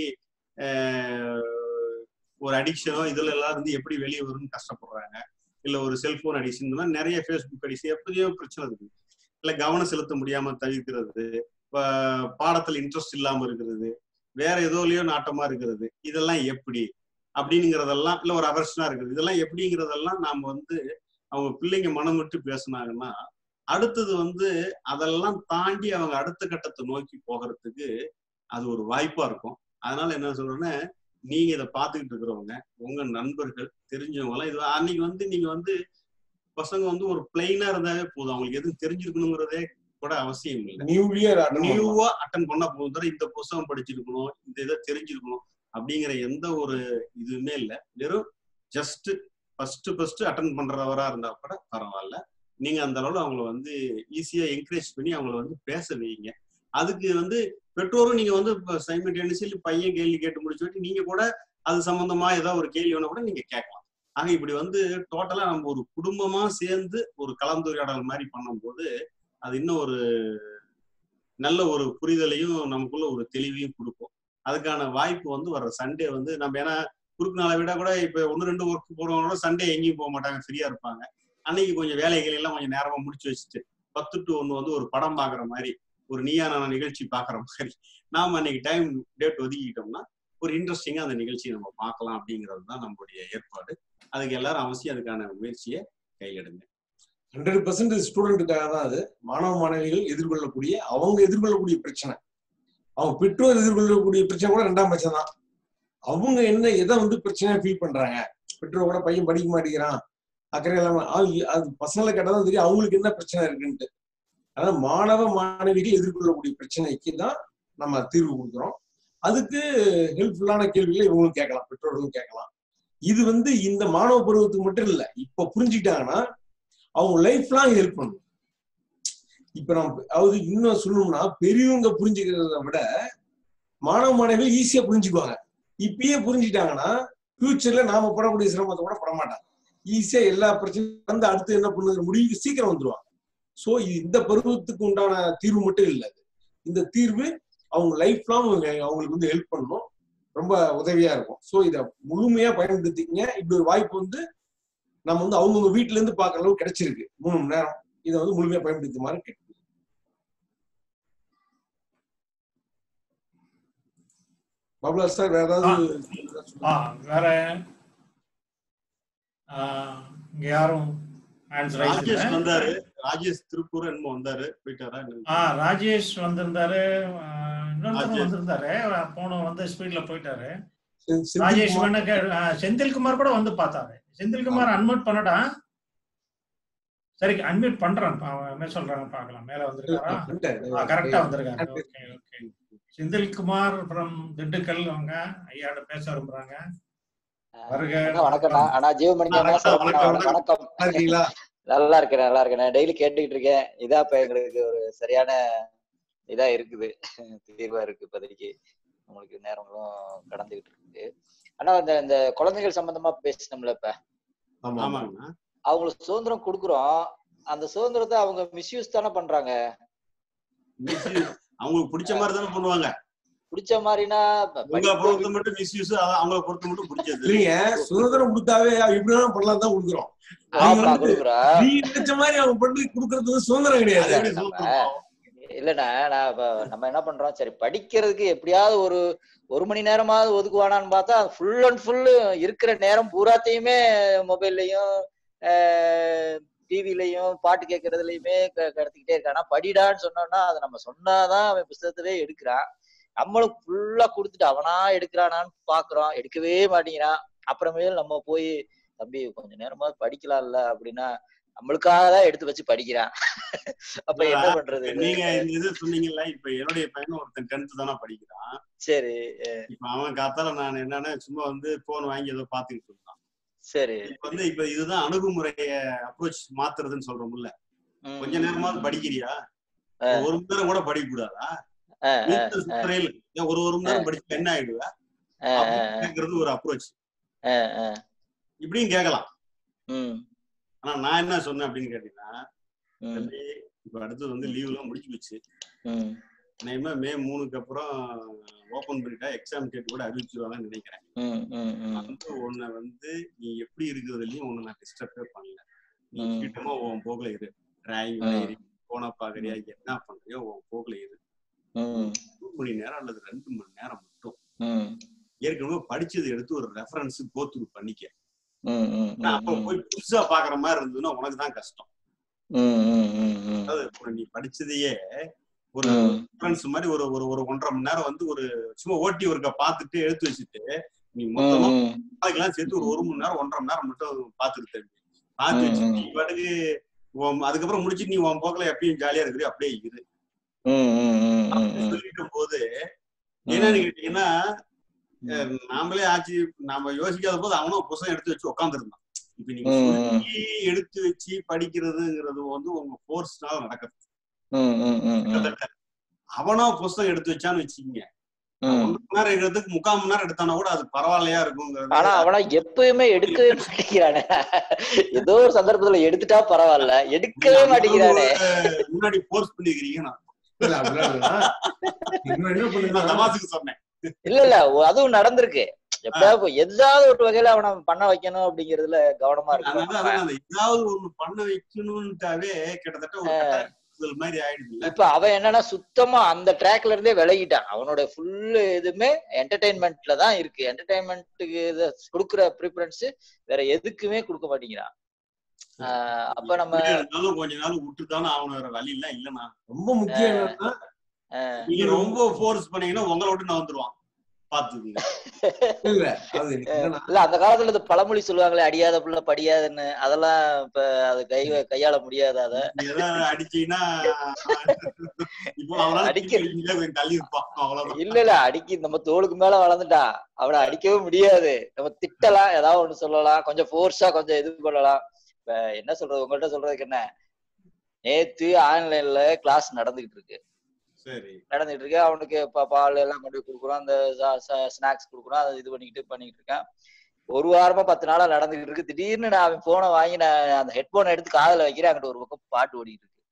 ஆஹ், ஒரு அடிக்ஷனோ இதுல எல்லாம் இருந்து எப்படி வெளியே வரும்னு கஷ்டப்படுறாங்க இல்ல ஒரு செல்போன் அடிக்ஷன் இந்த மாதிரி நிறைய ஃபேஸ்புக் அடிக்ஷன் எப்படியோ பிரச்சனை இருக்கு இல்ல கவனம் செலுத்த முடியாம தவிர்க்கிறது பா- பாடத்துல இன்ட்ரெஸ்ட் இல்லாம இருக்கிறது வேற எதோலயோ நாட்டமா இருக்கிறது இதெல்லாம் எப்படி அப்படிங்கிறதெல்லாம் இல்ல ஒரு அவர்ஷனா இருக்குது இதெல்லாம் எப்படிங்கிறதெல்லாம் நாம வந்து அவங்க பிள்ளைங்க மனம் விட்டு பேசுனாங்கன்னா அடுத்தது வந்து அதெல்லாம் தாண்டி அவங்க அடுத்த கட்டத்தை நோக்கி போகிறதுக்கு அது ஒரு வாய்ப்பா இருக்கும் அதனால என்ன சொல்றேன்னா நீங்க இதை பார்த்துக்கிட்டு இருக்கிறவங்க உங்க நண்பர்கள் தெரிஞ்சவங்க எல்லாம் இது அன்னைக்கு வந்து நீங்க வந்து பசங்க வந்து ஒரு பிளைனா இருந்தாவே போதும் அவங்களுக்கு எதுவும் தெரிஞ்சிருக்கணுங்கிறதே கூட அவசியம் இல்லை நியூலியே நியூவா அட்டன் பண்ணா போதும் தவிர இந்த புஸ்தகம் படிச்சிருக்கணும் இந்த இதை தெரிஞ்சிருக்கணும் அப்படிங்கிற எந்த ஒரு இதுவுமே இல்லை வெறும் ஜஸ்ட் ஃபர்ஸ்ட் ஃபர்ஸ்ட் அட்டன் பண்றவரா இருந்தா கூட பரவாயில்ல நீங்க அந்த அளவுல அவங்கள வந்து ஈஸியா என்கரேஜ் பண்ணி அவங்கள வந்து பேச வைங்க அதுக்கு வந்து பெற்றோரும் நீங்க வந்து இப்போ சைமல்டேனியஸ்லி பையன் கேள்வி கேட்டு முடிச்சுட்டு நீங்க கூட அது சம்பந்தமா ஏதாவது ஒரு கேள்வி வேணா கூட நீங்க கேட்கலாம் ஆக இப்படி வந்து டோட்டலா நம்ம ஒரு குடும்பமா சேர்ந்து ஒரு கலந்துரையாடல் மாதிரி பண்ணும்போது அது இன்னும் ஒரு நல்ல ஒரு புரிதலையும் நமக்குள்ள ஒரு தெளிவையும் கொடுக்கும் அதுக்கான வாய்ப்பு வந்து வர்ற சண்டே வந்து நம்ம ஏன்னா குறுக்கு நாளை விட கூட இப்ப ஒன்று ரெண்டு ஒர்க் போறவங்களோட சண்டே எங்கேயும் போக மாட்டாங்க ஃப்ரீயா இருப்பாங்க அன்னைக்கு கொஞ்சம் வேலைகள் எல்லாம் கொஞ்சம் நேரமா முடிச்சு வச்சுட்டு பத்து டு ஒன்று வந்து ஒரு படம் பாக்குற மாதிரி ஒரு நீயான நிகழ்ச்சி பாக்குற மாதிரி நாம அன்னைக்கு டைம் டேட் ஒதுக்கிக்கிட்டோம்னா ஒரு இன்ட்ரெஸ்டிங்கா அந்த நிகழ்ச்சியை நம்ம பார்க்கலாம் அப்படிங்கிறது தான் நம்மளுடைய ஏற்பாடு அதுக்கு எல்லாரும் அவசியம் அதுக்கான முயற்சியை கையெடுங்க ஹண்ட்ரட் பர்சன்ட் ஸ்டூடெண்ட்டுக்காக தான் அது மாணவ மாணவிகள் எதிர்கொள்ளக்கூடிய அவங்க எதிர்கொள்ளக்கூடிய பிரச்சனை அவங்க பெற்றோர் எதிர்கொள்ளக்கூடிய பிரச்சனை கூட ரெண்டாம் பட்சம் தான் அவங்க என்ன எதை வந்து பிரச்சனையா ஃபீல் பண்றாங்க பெற்றோர் கூட பையன் படிக்க மாட்டேங்கிறான் அக்கறை இல்லாம அது- அது பசங்களை கேட்டாதான் தெரியும் அவங்களுக்கு என்ன பிரச்சனை இருக்குன்ட்டு அதாவது மாணவ மாணவிகள் எதிர்கொள்ளக்கூடிய பிரச்சனைக்கு தான் நம்ம தீர்வு கொடுக்குறோம் அதுக்கு ஹெல்ப்ஃபுல்லான கேள்விகளை இவங்களும் கேட்கலாம் பெற்றோர்களும் கேட்கலாம் இது வந்து இந்த மாணவ பருவத்துக்கு மட்டும் இல்ல இப்ப புரிஞ்சுக்கிட்டாங்கன்னா அவங்க லைஃப் லாங் ஹெல்ப் பண்ணும் இப்ப நம்ம அதாவது இன்னும் சொல்லணும்னா பெரியவங்க புரிஞ்சுக்கிறத விட மாணவ மாணவிகள் ஈஸியா புரிஞ்சுக்குவாங்க இப்பயே புரிஞ்சுக்கிட்டாங்கன்னா ஃபியூச்சர்ல நாம படக்கூடிய சிரமத்தை கூட பட மாட்டாங்க ஈஸியா எல்லா பிரச்சனையும் வந்து அடுத்து என்ன பண்ணுங்கிற முடிவுக்கு சீக்கிரம் வந்துருவாங்க சோ இது இந்த பருவத்துக்கு உண்டான தீர்வு மட்டும் இல்ல அது இந்த தீர்வு அவங்க லைஃப் லாங் அவங்களுக்கு வந்து ஹெல்ப் பண்ணணும் ரொம்ப உதவியா இருக்கும் சோ இத முழுமையா பயன்படுத்திக்கங்க இப்படி ஒரு வாய்ப்பு வந்து நம்ம வந்து அவங்கவுங்க வீட்டுல இருந்து பாக்குற அளவுக்கு கிடைச்சிருக்கு மூணு மணி நேரம் இதை வந்து முழுமையா பயன்படுத்துமாறு கேட்கிறேன் பப்ளர் சார் வேற ஏதாவது ஆ வேற ஆ, இங்க யாரும் ஹேண்ட்ஸ் ரைஸ் ராஜேஷ் இல்லை வந்தாரு ராஜேஷ் திருப்பூர் என்னமோ வந்தாரு போயிட்டாரா என்னன்னு ஆ ராஜேஷ் வந்திருந்தாரு ஆ, இன்னொருத்தரும் ராஜேஷ். வந்திருந்தாரு போன வந்து ஸ்பீட்ல போயிட்டாரு செந்தில் செந்தில் ராஜேஷ் குமார் வேணா கே- ஆ, செந்தில்குமார் கூட வந்து பார்த்தாரு செந்தில்குமார் அன்மியூட் பண்ணடா சரி அன்மியூட் பண்றேன் அவன் என்ன சொல்றாங்க பார்க்கலாம் மேல வந்திருக்காரா பண்ணிட்டாரு. கரெக்டா வந்திருக்காங்க okay okay Senthilkumar from Dindigul அவங்க ஐயாட்ட பேச விரும்புறாங்க வருக அண்ணா, வணக்கம்ண்ணா அண்ணா ஜீவமணி அண்ணா வணக்கம், சிறப்பு அண்ணா, வணக்கம், வணக்கம் நல்லா இருக்கீங்களா நல்லா இருக்கேன் நல்லா இருக்கேன் நான் டெய்லி கேட்டுக்கிட்டு இருக்கேன் இதா இப்ப எங்களுக்கு ஒரு சரியான இதா இருக்குது தீர்வா இருக்கு இப்போதைக்கு உங்களுக்கு நேரங்களும் கடந்துகிட்டு இருக்கு ஆனா இந்த இந்த குழந்தைகள் சம்பந்தமா பேசினோம்ல இப்ப ஆமா ஆமா ஆமாங்கண்ணா அவங்களுக்கு சுதந்திரம் கொடுக்குறோம் அந்த சுதந்திரத்தை அவங்க மிஸ்யூஸ் தானே பண்றாங்க Misuse. அவங்களுக்கு பிடிச்ச மாதிரி தானே பண்ணுவாங்க பிடிச்ச மாதிரினா இப்ப உங்களை படிப்பு- பொறுத்த மட்டும் மிஸ்யூஸ் அவங்கள பொறுத்த மட்டும் பிடிச்சது இல்லைங்க சுதந்திரம் கொடுத்தாவே எப்படி வேணாலும் பண்ணலாம் தான் கொடுக்குறோம் அவங்க ஆமா வந்து கொடுக்குறா நீ நினைச்ச மாதிரி அவங்க பண்ணி கொடுக்கறது வந்து சுதந்திரம் கிடையாது அது எப்படி சொல்லுறோம் இல்லண்ணா நான் இப்ப நம்ம என்ன பண்றோம் சரி படிக்கிறதுக்கு எப்படியாவது ஒரு ஒரு மணி நேரமாவது ஒதுக்குவானான்னு பார்த்தா ஃபுல் அண்ட் ஃபுல் இருக்கிற நேரம் பூராத்தையுமே மொபைல்லையும் டிவிலையும் பாட்டு கேட்கறதுலயுமே க- கடத்திக்கிட்டே இருக்கான் படிடான்னு சொன்னோம்னா அதை நம்ம சொன்னாதான் அவன் புஸ்தகத்தவே எடுக்கிறான் நம்மளும் ஃபுல்லா கொடுத்துட்டு அவனா எடுக்கிறானான்னு பாக்குறோம் எடுக்கவே மாட்டேங்கிறான் அப்புறமேல் நம்ம போய் தம்பி கொஞ்ச நேரமாவது படிக்கலாம்ல அப்படின்னா நம்மளுக்காக தான் எடுத்து வச்சு படிக்கிறான் அப்ப என்ன பண்றது இது? நீங்க இந்த இது சொன்னீங்கல்ல இப்ப என்னுடைய பையனும் ஒருத்தன் டென்த் தானே படிக்கிறான் சரி இப்ப அவன் காத்தால நான் என்னன்னா சும்மா வந்து போன் வாங்கி ஏதோ பாத்துக்கிட்டு இருந்தான் சரி இப்ப வந்து இப்ப இதுதான் அணுகுமுறைய அப்ரோச் மாத்துறதுன்னு சொல்றோம்ல ம், கொஞ்ச நேரமாவது படிக்கிறியா ஆ. ஒரு மணி நேரம் கூட படிக்க கூடாதா ஆ, ஆ, வீட்டுல சுத்துறையில ஏன் ஒரு ஒரு மணி நேரம் படிச்சு என்ன ஆயிடுவ ஆ, ஆ, அப்படின்னு கேக்குறது ஒரு அப்ரோச் ஆ, ஆ. இப்படியும் கேட்கலாம் ம், ஆனா நான் என்ன சொன்னேன் அப்படின்னு கேட்டீங்கன்னா ம், தம்பி இப்ப அடுத்தது வந்து லீவ் எல்லாம் முடிஞ்சு போச்சு ம், நேமா மே மூணுக்கு அப்புறம் ஓபன் பண்ணிட்டா எக்ஸாம் டேட் கூட அறிவிச்சிருவாங்கன்னு நினைக்கிறேன் ம், ம், ம், வந்து உன்னை வந்து நீ எப்படி இருக்கிறதுலயும் உன்னை நான் டிஸ்டர்பே பண்ணல நீ ம். ஃப்ரீடமா உன் போக்குல இரு டிராயிங் ம். வரையறி போன பாக்குறியா என்ன பண்றியோ உன் போக்குல இரு ம், ஒரு மணி நேரம் அல்லது ரெண்டு மணி நேரம் மட்டும் ம், ஏற்கனவே படிச்சதை எடுத்து ஒரு ரெஃபரன்ஸ் கோத்ரூ பண்ணிக்க ம், ம், ஏன்னா அப்ப ம், போய் புதுசா பாக்குற மாதிரி இருந்ததுன்னா உனக்கு தான் கஷ்டம் ம், ம், ம், ம். அதாவது இப்ப நீ படிச்சதையே ஒரு ம். ரெஃபரன்ஸ் மாதிரி ஒரு ஒரு ஒரு ஒன்றரை மணி நேரம் வந்து ஒரு சும்மா ஓட்டி ஒருக்க பார்த்துட்டு எடுத்து வச்சுட்டு நீ ம், மொத்தமா ம், அதுக்கெல்லாம் சேர்த்து ஒரு ஒரு மணி நேரம் ஒன்றரை மணி நேரம் மட்டும் பார்த்துட்டு தம்பி பார்த்து வச்சு ம், நீ பாட்டுக்கு உன் அதுக்கப்புறம் முடிச்சு நீ உன் போக்கில் எப்பயும் ஜாலியா இருக்கிறியோ அப்படியே இரு ம், ம், ம், ம், அப்படின்னு ம். சொல்லிட்டு போது என்னன்னு கேட்டீங்கன்னா அஹ் நாமளே ஆச்சு நாம யோசிக்காத போது அவனும் புத்தகம் எடுத்து வச்சு உட்காந்துருந்தான் இப்ப நீங்க ம், ம். சொல்லி எடுத்து வச்சு படிக்கிறதுங்கிறது வந்து உங்க ஃபோர்ஸ்னால நடக்கிறது ம், ம், ம், ம், கிட்டத்தட்ட அவனா புத்தகம் எடுத்து வச்சான்னு வச்சுக்கீங்க ம். ஒன்றரை மணி நேரம் எடுக்கிறதுக்கு முக்கால் மணி நேரம் எடுத்தானா கூட அது பரவாயில்லையா இருக்குங்கிறது ஆனா அவனா எப்பயுமே எடுக்கவே மாட்டேங்கிறானே ஏதோ ஒரு சந்தர்ப்பத்துல எடுத்துட்டா பரவாயில்ல எடுக்கவே மாட்டேங்கிறானே முன்னாடி போர்ஸ் பண்ணிக்கிறீங்க நான் இல்ல, அப்படிலாம் இல்ல. இன்னும் என்ன நான் பண்ணுன்னா, தமாசுக்கு சொன்னேன் இல்ல இல்ல ஒ- அதுவும் நடந்திருக்கு எப்பயாவது ஏதாவது ஒரு வகையில அவனை பண்ண வைக்கணும் அப்படிங்கறதுல கவனமா அதனால இருக்கணும் அதான் அந்த ஏதாவது ஒண்ணு பண்ண வைக்கணும்ட்டாவே கிட்டத்தட்ட ஒரு கட்டாயப்படுத்துதல் மாதிரி ஆயிடுது இப்ப அவன் என்னன்னா சுத்தமா அந்த ட்ராக்ல இருந்தே விலகிட்டான் அவனோட ஃபுல் இதுமே என்டர்டைன்மெண்ட்ல தான் இருக்கு என்டர்டைன்மெண்ட்டுக்கு கொடுக்குற ப்ரிஃபரன்ஸ் வேற எதுக்குமே கொடுக்க மாட்டேங்கிறான் ஆஹ் அப்ப நம்ம இப்படியே இருந்தாலும் கொஞ்ச நாள் விட்டுதானே அவன வேற வழி எல்லாம் இல்லைண்ணா ரொம்ப முக்கியம் என்னன்னா ஆஹ் நீங்க ரொம்ப ஃபோர்ஸ் பண்ணீங்கன்னா உங்களை விட்டு நான் வந்துருவான் பாத்துக்கீங்க இல்ல அது என்னன்னா இல்ல அந்த காலத்துல இந்த பழமொழி சொல்லுவாங்களே அடியாத புள்ள படியாதுன்னு அதெல்லாம் இப்ப அது கை கையாள முடியாது அத ஏதாவது அடிச்சீங்கன்னா இப்போ அவனால அடிக்க- திருப்பி அடிக்கல, கொஞ்சம் தள்ளி இருப்பான் அவ்வளவுதான் இல்ல இல்ல அடிக்கி நம்ம தோளுக்கு மேல வளர்ந்துட்டா அவனை அடிக்கவே முடியாது நம்ம திட்டலாம் ஏதாவது ஒண்ணு சொல்லலாம் கொஞ்சம் ஃபோர்ஸா கொஞ்சம் இது பண்ணலாம் இப்ப என்ன சொல்றது உங்கள்ட்ட சொல்றதுக்கு என்ன நேத்து ஆன்லைன்ல கிளாஸ் நடந்துகிட்டு இருக்கு சரி நடந்துட்டு இருக்கு அவனுக்கு பா- பால் எல்லாம் கொண்டு போய் கொடுக்குறோம் அந்த ஸ்நாக்ஸ் கொடுக்குறோம் அதை இது பண்ணிக்கிட்டு பண்ணிக்கிட்டு இருக்கேன் ஒரு வாரமா பத்து நாளா நடந்துகிட்டு இருக்கு திடீர்னு நான் அவன் போனை வாங்கி நான் அந்த ஹெட்போனை எடுத்து காதுல வைக்கிறேன் அங்கிட்டு ஒரு பக்கம் பாட்டு ஓடிட்டு இருக்கு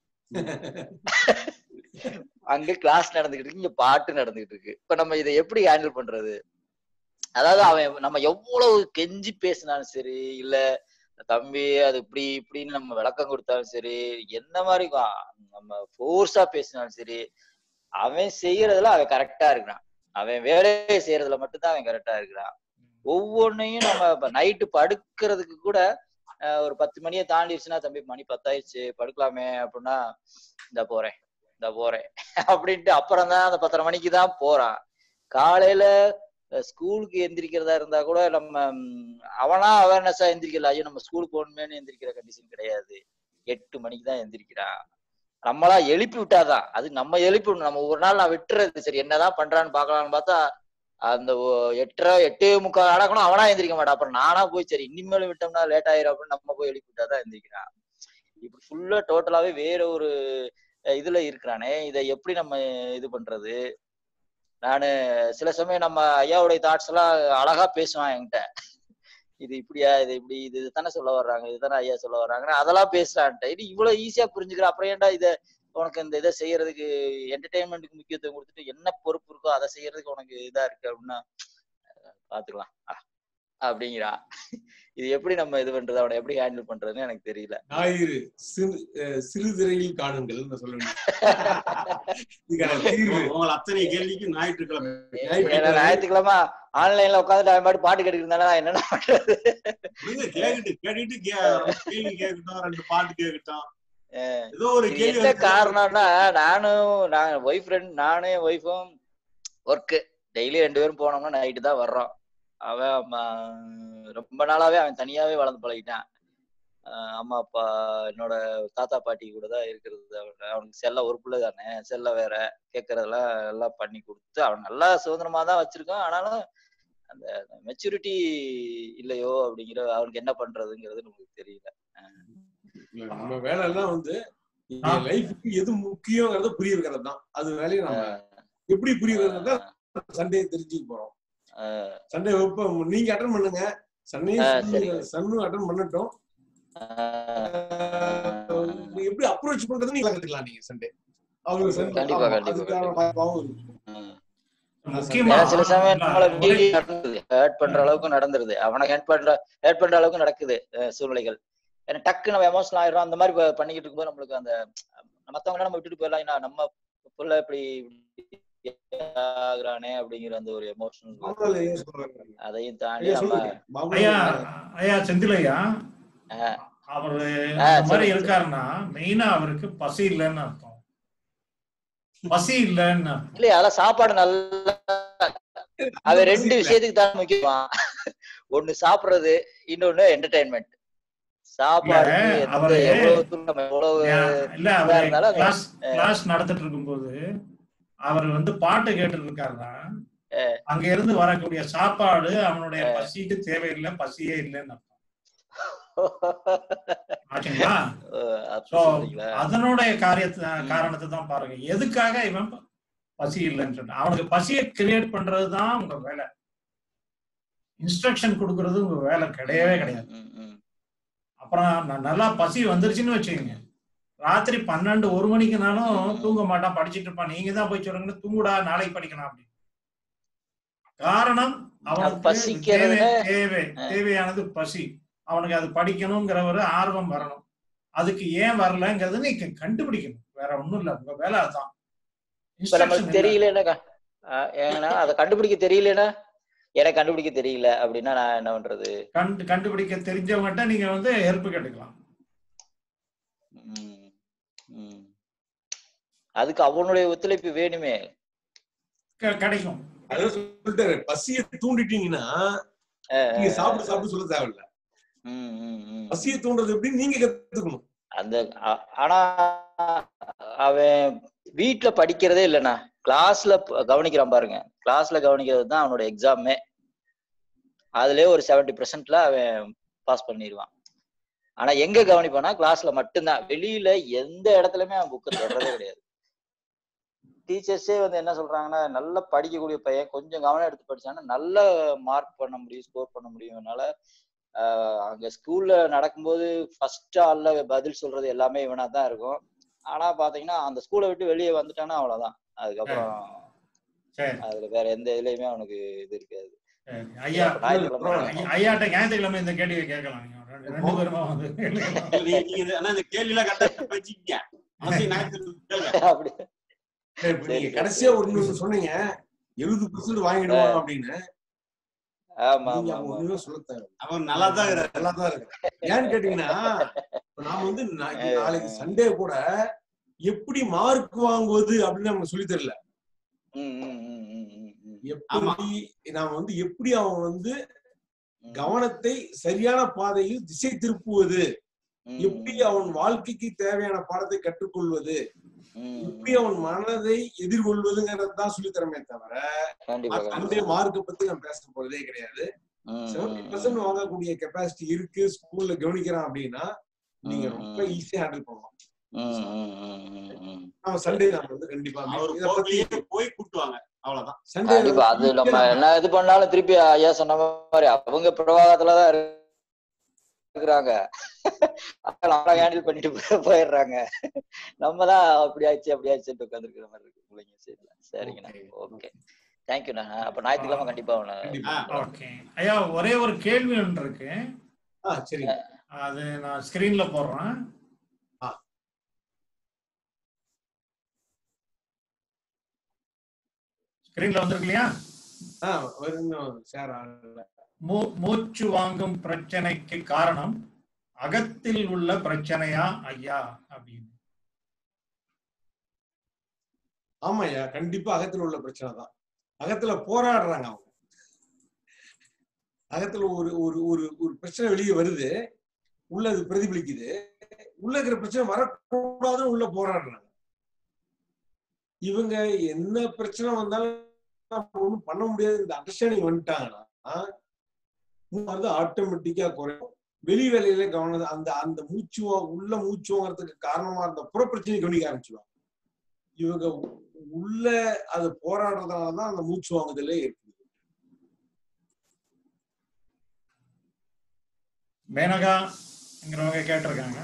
அங்க கிளாஸ் நடந்துகிட்டு இருக்கு இங்க பாட்டு நடந்துகிட்டு இருக்கு இப்ப நம்ம இதை எப்படி ஹேண்டில் பண்றது அதாவது அவன் நம்ம எவ்வளவு கெஞ்சி பேசினாலும் சரி இல்ல தம்பி அது இப்படி இப்படின்னு நம்ம விளக்கம் கொடுத்தாலும் சரி என்ன மாதிரி கா- நம்ம ஃபோர்ஸா பேசினாலும் சரி அவன் செய்யறதுல அவன் கரெக்டா இருக்கிறான் அவன் வேலையை செய்யறதுல மட்டும்தான் அவன் கரெக்டா இருக்கிறான் ஒவ்வொன்னையும் நம்ம இப்ப நைட்டு படுக்கிறதுக்கு கூட அஹ், ஒரு பத்து மணியை தாண்டிடுச்சுன்னா தம்பி மணி பத்தாயிடுச்சு படுக்கலாமே அப்படின்னா இந்த போறேன் இந்த போறேன் அப்படின்ட்டு அப்புறம் தான் அந்த பத்தரை மணிக்கு தான் போறான் காலையில ஸ்கூலுக்கு எந்திரிக்கிறதா இருந்தா கூட நம்ம ம், அவனா அவேர்னஸா எந்திரிக்கல ஐயோ நம்ம ஸ்கூலுக்கு போகணுமேனு எந்திரிக்கிற கண்டிஷன் கிடையாது எட்டு மணிக்கு தான் எந்திரிக்கிறான் நம்மளா எழுப்பி விட்டாதான் அது நம்ம எழுப்பி விடணும் நம்ம ஒரு நாள் நான் விட்டுறது சரி என்னதான் பண்றான்னு பாக்கலாம்னு பார்த்தா அந்த ஒ- எட்டரை எட்டே முக்கால் நடக்கணும் அவனா எந்திரிக்க மாட்டான் அப்புறம் நானா போய் சரி இனிமேலும் விட்டோம்னா லேட் ஆயிரும் அப்படின்னு நம்ம போய் எழுப்பி விட்டாதான் எந்திரிக்கிறான் இப்படி ஃபுல்லா டோட்டலாவே வேற ஒரு அஹ், இதுல இருக்கிறானே இதை எப்படி நம்ம இது பண்றது நானு சில சமயம் நம்ம ஐயாவுடைய தாட்ஸ் எல்லாம் அழகா பேசுவான் என்கிட்ட இது இப்படியா இது இப்படி இது தானே சொல்ல வர்றாங்க இதுதானே ஐயா சொல்ல வர்றாங்கன்னு அதெல்லாம் பேசுறான்ட்ட இது இவ்வளவு ஈஸியா புரிஞ்சுக்கிற அப்புறம் ஏன்டா இத உனக்கு இந்த இதை செய்யறதுக்கு என்டர்டைன்மெண்ட்டுக்கு முக்கியத்துவம் கொடுத்துட்டு என்ன பொறுப்பு இருக்கோ அதை செய்யறதுக்கு உனக்கு இதா இருக்கு அப்படின்னா அஹ் பாத்துக்கலாம் அஹ் அப்படிங்கிறா இது எப்படி நம்ம இது பண்றது அவனை எப்படி ஹேண்டில் பண்றதுன்னு எனக்கு தெரியல ஞாயிறு சிறு அஹ் சிறு திரையில் காணுங்கள் சொல்ல வேண்டும் இதுக்கான தீர்வு உங்களை அத்தனை கேள்விக்கு ஞாயிற்றுக்கிழமை ஏன்னா ஞாயிற்றுக்கிழமை ஆன்லைன்ல உட்காந்துட்டு அவன் பாட்டு பாட்டு கேட்டுக்கிட்டு இருந்தானா நான் என்னடா பண்றது விடுங்க, கேக்கட்டு கேட்டுட்டு கே- ரெண்டு கேள்வி கேட்கட்டும் ரெண்டு பாட்டு கேட்கட்டும் அஹ் ஏதோ ஒரு இது கேள்வி என்ன வந்து- காரணம்னா நானும் நான் ஒய்ஃப் ஃப்ரெண்ட் நானும் என் ஒய்ஃபும் ஒர்க்கு டெய்லி ரெண்டு பேரும் போனோம்னா நைட்டு தான் வர்றோம் அவன் ம- ரொம்ப நாளாவே அவன் தனியாவே வளர்ந்து பழகிட்டான் அஹ் அம்மா அப்பா என்னோட தாத்தா பாட்டி கூட தான் இருக்கிறது அவன் அவனுக்கு செல்ல ஒரு பிள்ளை தானே செல்ல வேற கேட்கறதெல்லாம் எல்லாம் பண்ணி கொடுத்து அவன் நல்லா சுதந்திரமா தான் வச்சிருக்கான் ஆனாலும் அந்த மெச்சூரிட்டி இல்லையோ அப்படிங்கிற அவனுக்கு என்ன பண்றதுங்கிறது நமக்கு தெரியல இல்ல, நம்ம வேலை எல்லாம் வந்து என் லைஃபுக்கு எது முக்கியங்கிறத புரிய வைக்கிறது தான் அது வேலையை நம்ம எப்படி புரிய வைக்கிறது தான் சண்டே தெரிஞ்சுக்க போறோம் அஹ் சண்டே வைப்போம் நீங்க அட்டன் பண்ணுங்க ஆ, சண்டையும் சரிங்க. சன்னும் அட்டன் பண்ணட்டும் அஹ் நீங்க எப்படி அப்ரோச் பண்றது நீங்க கத்துக்கலாம் நீங்க சண்டே அவரு சண்டே கண்டிப்பா, ஆமா, கண்டிப்பா, அதுக்கான வாய்ப்பாவும் இருக்கு அஹ் முக்கியமா ஏன்னா சில சமயம் இல்ல, நம்மள ஒரே- மீறி நடந்தது ஹேர்ட் பண்ற அளவுக்கு நடந்துருது அவனை ஹேட் பண்ற ஹேட் பண்ற அளவுக்கு நடக்குது அஹ் சூழ்நிலைகள் ஏன்னா டக்கு நம்ம எமோஷனல் ஆயிடும் அந்த மாதிரி ப- பண்ணிக்கிட்டு இருக்கும்போது நம்மளுக்கு அந்த மத்தவங்க நம்ம விட்டுட்டு போயிடலாம் ஏன்னா நம்ம புள்ள இப்படி ஆகுறானே அப்படிங்கிற அந்த ஒரு எமோஷனல் மாமனார் ஐயா சொல்றாங்க. அதையும் தாண்டி ஐயா நம்ம சொல்லுங்க மாமனார் ஐயா ஐயா. ஐயா செந்திலையா அஹ் அவரு ஆ, இந்த மாதிரி சொல்லுங்க, இருக்காருன்னா மெயினா அவருக்கு பசி இல்லைன்னு அர்த்தம் பசி இல்லைன்னு அர்த்தம். இல்லையா அதெல்லாம் சாப்பாடு நல்லா அவன் ரெண்டு விஷயத்துக்கு தான் முக்கியமா ஒண்ணு சாப்பிடுறது இன்னொன்னு என்டர்டைன்மெண்ட் சாப்பாடு இல்ல, எந்த அவரு- எவ்வளவு தூரம் நம்ம எவ்வளவு ஏன், இல்ல இதா அவர் இருந்தாலும் அது- கிளாஸ் கிளாஸ் நடத்திட்டு இருக்கும்போது அவர் வந்து பாட்டு கேட்டுட்டு இருக்காருன்னா அங்க இருந்து வரக்கூடிய சாப்பாடு அவனுடைய பசிக்கு தேவையில்லை பசியே இல்லைன்னு அர்த்தம். ஆச்சுங்களா அஹ் அப்படி சோ சொல்றீங்களா அதனுடைய காரியத்தை காரணத்தை தான் பாருங்க எதுக்காக இவன் ப- பசி இல்லைன்னு சொன்னான் அவனுக்கு பசியை கிரியேட் பண்றது தான் உங்க வேலை இன்ஸ்ட்ரக்ஷன் கொடுக்கறது உங்க வேலை கிடையவே கிடையாது ம், ம். அப்புறம் நான் நல்லா பசி வந்துருச்சுன்னு வச்சுக்கோங்க ராத்திரி பன்னெண்டு ஒரு மணிக்குனாலும் தூங்க மாட்டான் படிச்சிட்டு இருப்பான் நீங்க தான் போய் சொல்லுங்க தூங்குடா நாளைக்கு படிக்கணும் அப்படி காரணம் அவனுக்கு தேவை பசிக்கிறதுல தேவை தேவையானது பசி அவனுக்கு அது படிக்கணுங்கிற ஒரு ஆர்வம் வரணும் அதுக்கு ஏன் வரலங்கிறது நீ க- கண்டுபிடிக்கணும் வேற ஒண்ணும் இல்ல உங்க வேலை அதுதான் இப்ப இன்ஸ்ட்ரக்ஷன் நமக்கு தெரியலன்னா அஹ் ஏன்னா அதை கண்டுபிடிக்க தெரியலன்னா எனக்கு கண்டுபிடிக்க தெரியல அப்படின்னா நான் என்ன பண்றது கண்டு கண்டுபிடிக்க தெரிஞ்சவங்ககிட்ட நீங்க வந்து ஹெல்ப் கேட்டுக்கலாம் ம், ம். அதுக்கு அவனுடைய ஒத்துழைப்பு வேணுமே க- கிடைக்கும் அதான் சொல்லிட்டாரு பசியை தூண்டிட்டீங்கன்னா நீங்க சாப்பிட்டு சாப்பிட்டு சொல்ல தேவையில்ல ம், ம், ம். பசியை தூண்டுறது எப்படி நீங்க கத்துக்கணும் அந்த அ- ஆனா அவன் வீட்ல படிக்கிறதே இல்லைண்ணா கிளாஸ்ல கவனிக்கிறான் பாருங்க கிளாஸ்ல கவனிக்கிறது தான் அவனோட எக்ஸாமே அதுலயே ஒரு செவன்டி பெர்சென்ட்ல அவன் பாஸ் பண்ணிடுவான் ஆனா எங்க கவனிப்பானா கிளாஸ்ல மட்டும்தான் வெளியில எந்த இடத்துலயுமே அவன் புக்கை தொடரதே கிடையாது டீச்சர்ஸே வந்து என்ன சொல்றாங்கன்னா நல்லா படிக்கக்கூடிய பையன் கொஞ்சம் கவனம் எடுத்து படிச்சான்னா நல்ல மார்க் பண்ண முடியும் ஸ்கோர் பண்ண முடியும்னால ஆஹ் அங்க ஸ்கூல்ல நடக்கும்போது ஃபர்ஸ்ட் ஆள்ல பதில் சொல்றது எல்லாமே இவனா தான் இருக்கும் ஆனா பாத்தீங்கன்னா அந்த ஸ்கூலை விட்டு வெளியே வந்துட்டானா அவ்வளவுதான் அதுக்கப்புறம் சரி அதுல வேற எந்த இதுலயுமே அவனுக்கு இது இருக்காது சரி ஐயா அப்ப ஞாயிற்றுக்கிழமை ஐயா- ஐயாட்ட ஞாயிற்றுக்கிழமை இந்த கேள்வியை கேட்கலாம் நீங்க ரெண்டு- ரெண்டு பேருமா வந்து கேட்கலாம். நீங்க நீங்க இது- ஆனா இந்த கேள்வி எல்லாம் கரெக்டா வச்சுக்கீங்க அவசியம் ஞாயிற்றுக்கிழமை கேளுங்க. அப்படி சரி, இப்ப சரி, நீங்க சரி, கடைசியா சரி, ஒரு சரி. சொன்னீங்க எழுபது பெர்சென்ட் வாங்கிடுவாங்க அப்படின்னு ஆமா நீங்க ஆமா அவங்க ஆமா ஒண்ணுமே சொல்ல தேவை அவர் நல்லா தான் நல்லா தான் இருக்கு ஏன்னு கேட்டீங்கன்னா இப்ப நாம வந்து நா- இப்ப நாளைக்கு சண்டே கூட எப்படி மார்க் வாங்குவது அப்படின்னு நமக்கு சொல்லி தரல ம், ம், ம், ம், ம், ம். எப்படி நாம வந்து எப்படி அவன் வந்து கவனத்தை சரியான பாதையில் திசை திருப்புவது ம், எப்படி அவன் வாழ்க்கைக்கு தேவையான பாடத்தை கற்றுக்கொள்வது ம், எப்படி அவன் மனதை எதிர்கொள்வதுங்கிறது தான் சொல்லி தரமே தவிர கண்டிப்பா அந்த கண்டிப்பா மார்க்கை பத்தி நான் பேச போறதே கிடையாது ம், செவன்டி ம், பர்சன்ட் வாங்கக்கூடிய கெப்பாசிட்டி இருக்கு ஸ்கூல்ல கவனிக்கிறான் அப்படின்னா நீங்க ரொம்ப ஈஸியா ஹேண்டில் பண்ணலாம் ம், ம், ம், ம், ம். நம்ம சண்டே நம்ம வந்து கண்டிப்பா அவர் இதை பத்தி போகலையே போய் கூட்டுவாங்க அவ்வளவுதான் சண்டே கண்டிப்பா அது நம்ம என்ன இது பண்ணாலும் திருப்பி ஐயா சொன்ன மாதிரி அவங்க பிரவாகத்துலதான் இருக்கிறாங்க நம்மள ஹேண்டில் பண்ணிட்டு போய்- போயிடுறாங்க நம்ம தான் அப்படி ஆயிடுச்சு அப்படி ஆயிடுச்சுன்னு உட்காந்துருக்கிற மாதிரி இருக்கு பிள்ளைங்க சைட்ல சரிங்கண்ணா ஓகே தேங்க்யூண்ணா அப்ப ஞாயிற்றுக்கிழமை கண்டிப்பா அவனை ஓகே ஐயா ஒரே ஒரு கேள்வி ஒன்று இருக்கு ஆ சரி அது நான் ஸ்கிரீன்ல போடுறேன் ஆ. ஸ்கிரீன்ல வந்திருக்கு இல்லையா ஆ ஒரு இன்னும் ஷேர் ஆகல மூ மூச்சு வாங்கும் பிரச்சனைக்கு காரணம் அகத்தில் உள்ள பிரச்சனையா ஐயா அப்படின்னு ஆமாய்யா கண்டிப்பா அகத்துல உள்ள பிரச்சனை தான் அகத்துல போராடுறாங்க அவங்க அகத்துல ஒரு ஒரு ஒரு ஒரு பிரச்சனை வெளியே வருது உள்ள அது பிரதிபலிக்குது உள்ள இருக்கிற பிரச்சனை வரக்கூடாதுன்னு உள்ள போராடுறாங்க இவங்க என்ன பிரச்சனை வந்தாலும் நம்ம ஒண்ணும் பண்ண முடியாது இந்த அண்டர்ஸ்டாண்டிங் வந்துட்டாங்கன்னா வந்து ஆட்டோமேட்டிக்கா குறையும் வெளி வேலையில கவனம் அந்த அந்த மூச்சு வா- உள்ள மூச்சு வாங்குறதுக்கு காரணமா இருந்த புற பிரச்சனை கவனிக்க ஆரம்பிச்சிடுவாங்க இவங்க உள்ள அது போராடுறதுனாலதான் அந்த மூச்சு வாங்குதலே இருக்குது மேனகாங்கிறவங்க கேட்டிருக்காங்க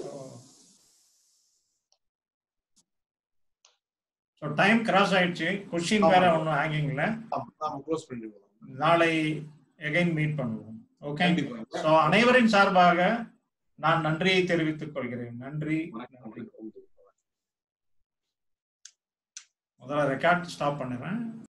ஸோ டைம் கிராஸ் ஆயிடுச்சு கொஸ்டின் வேற ஒன்றும் ஹேங்கிங்ல நாம க்ளோஸ் பண்ணிடுவோம் நாளை எகைன் மீட் பண்ணுவோம் ஓகே கண்டிப்பா. ஸோ அனைவரின் சார்பாக நான் நன்றியை தெரிவித்துக் கொள்கிறேன் நன்றி நன்றி முதல்ல ரெக்கார்ட் ஸ்டாப் பண்ணுறேன்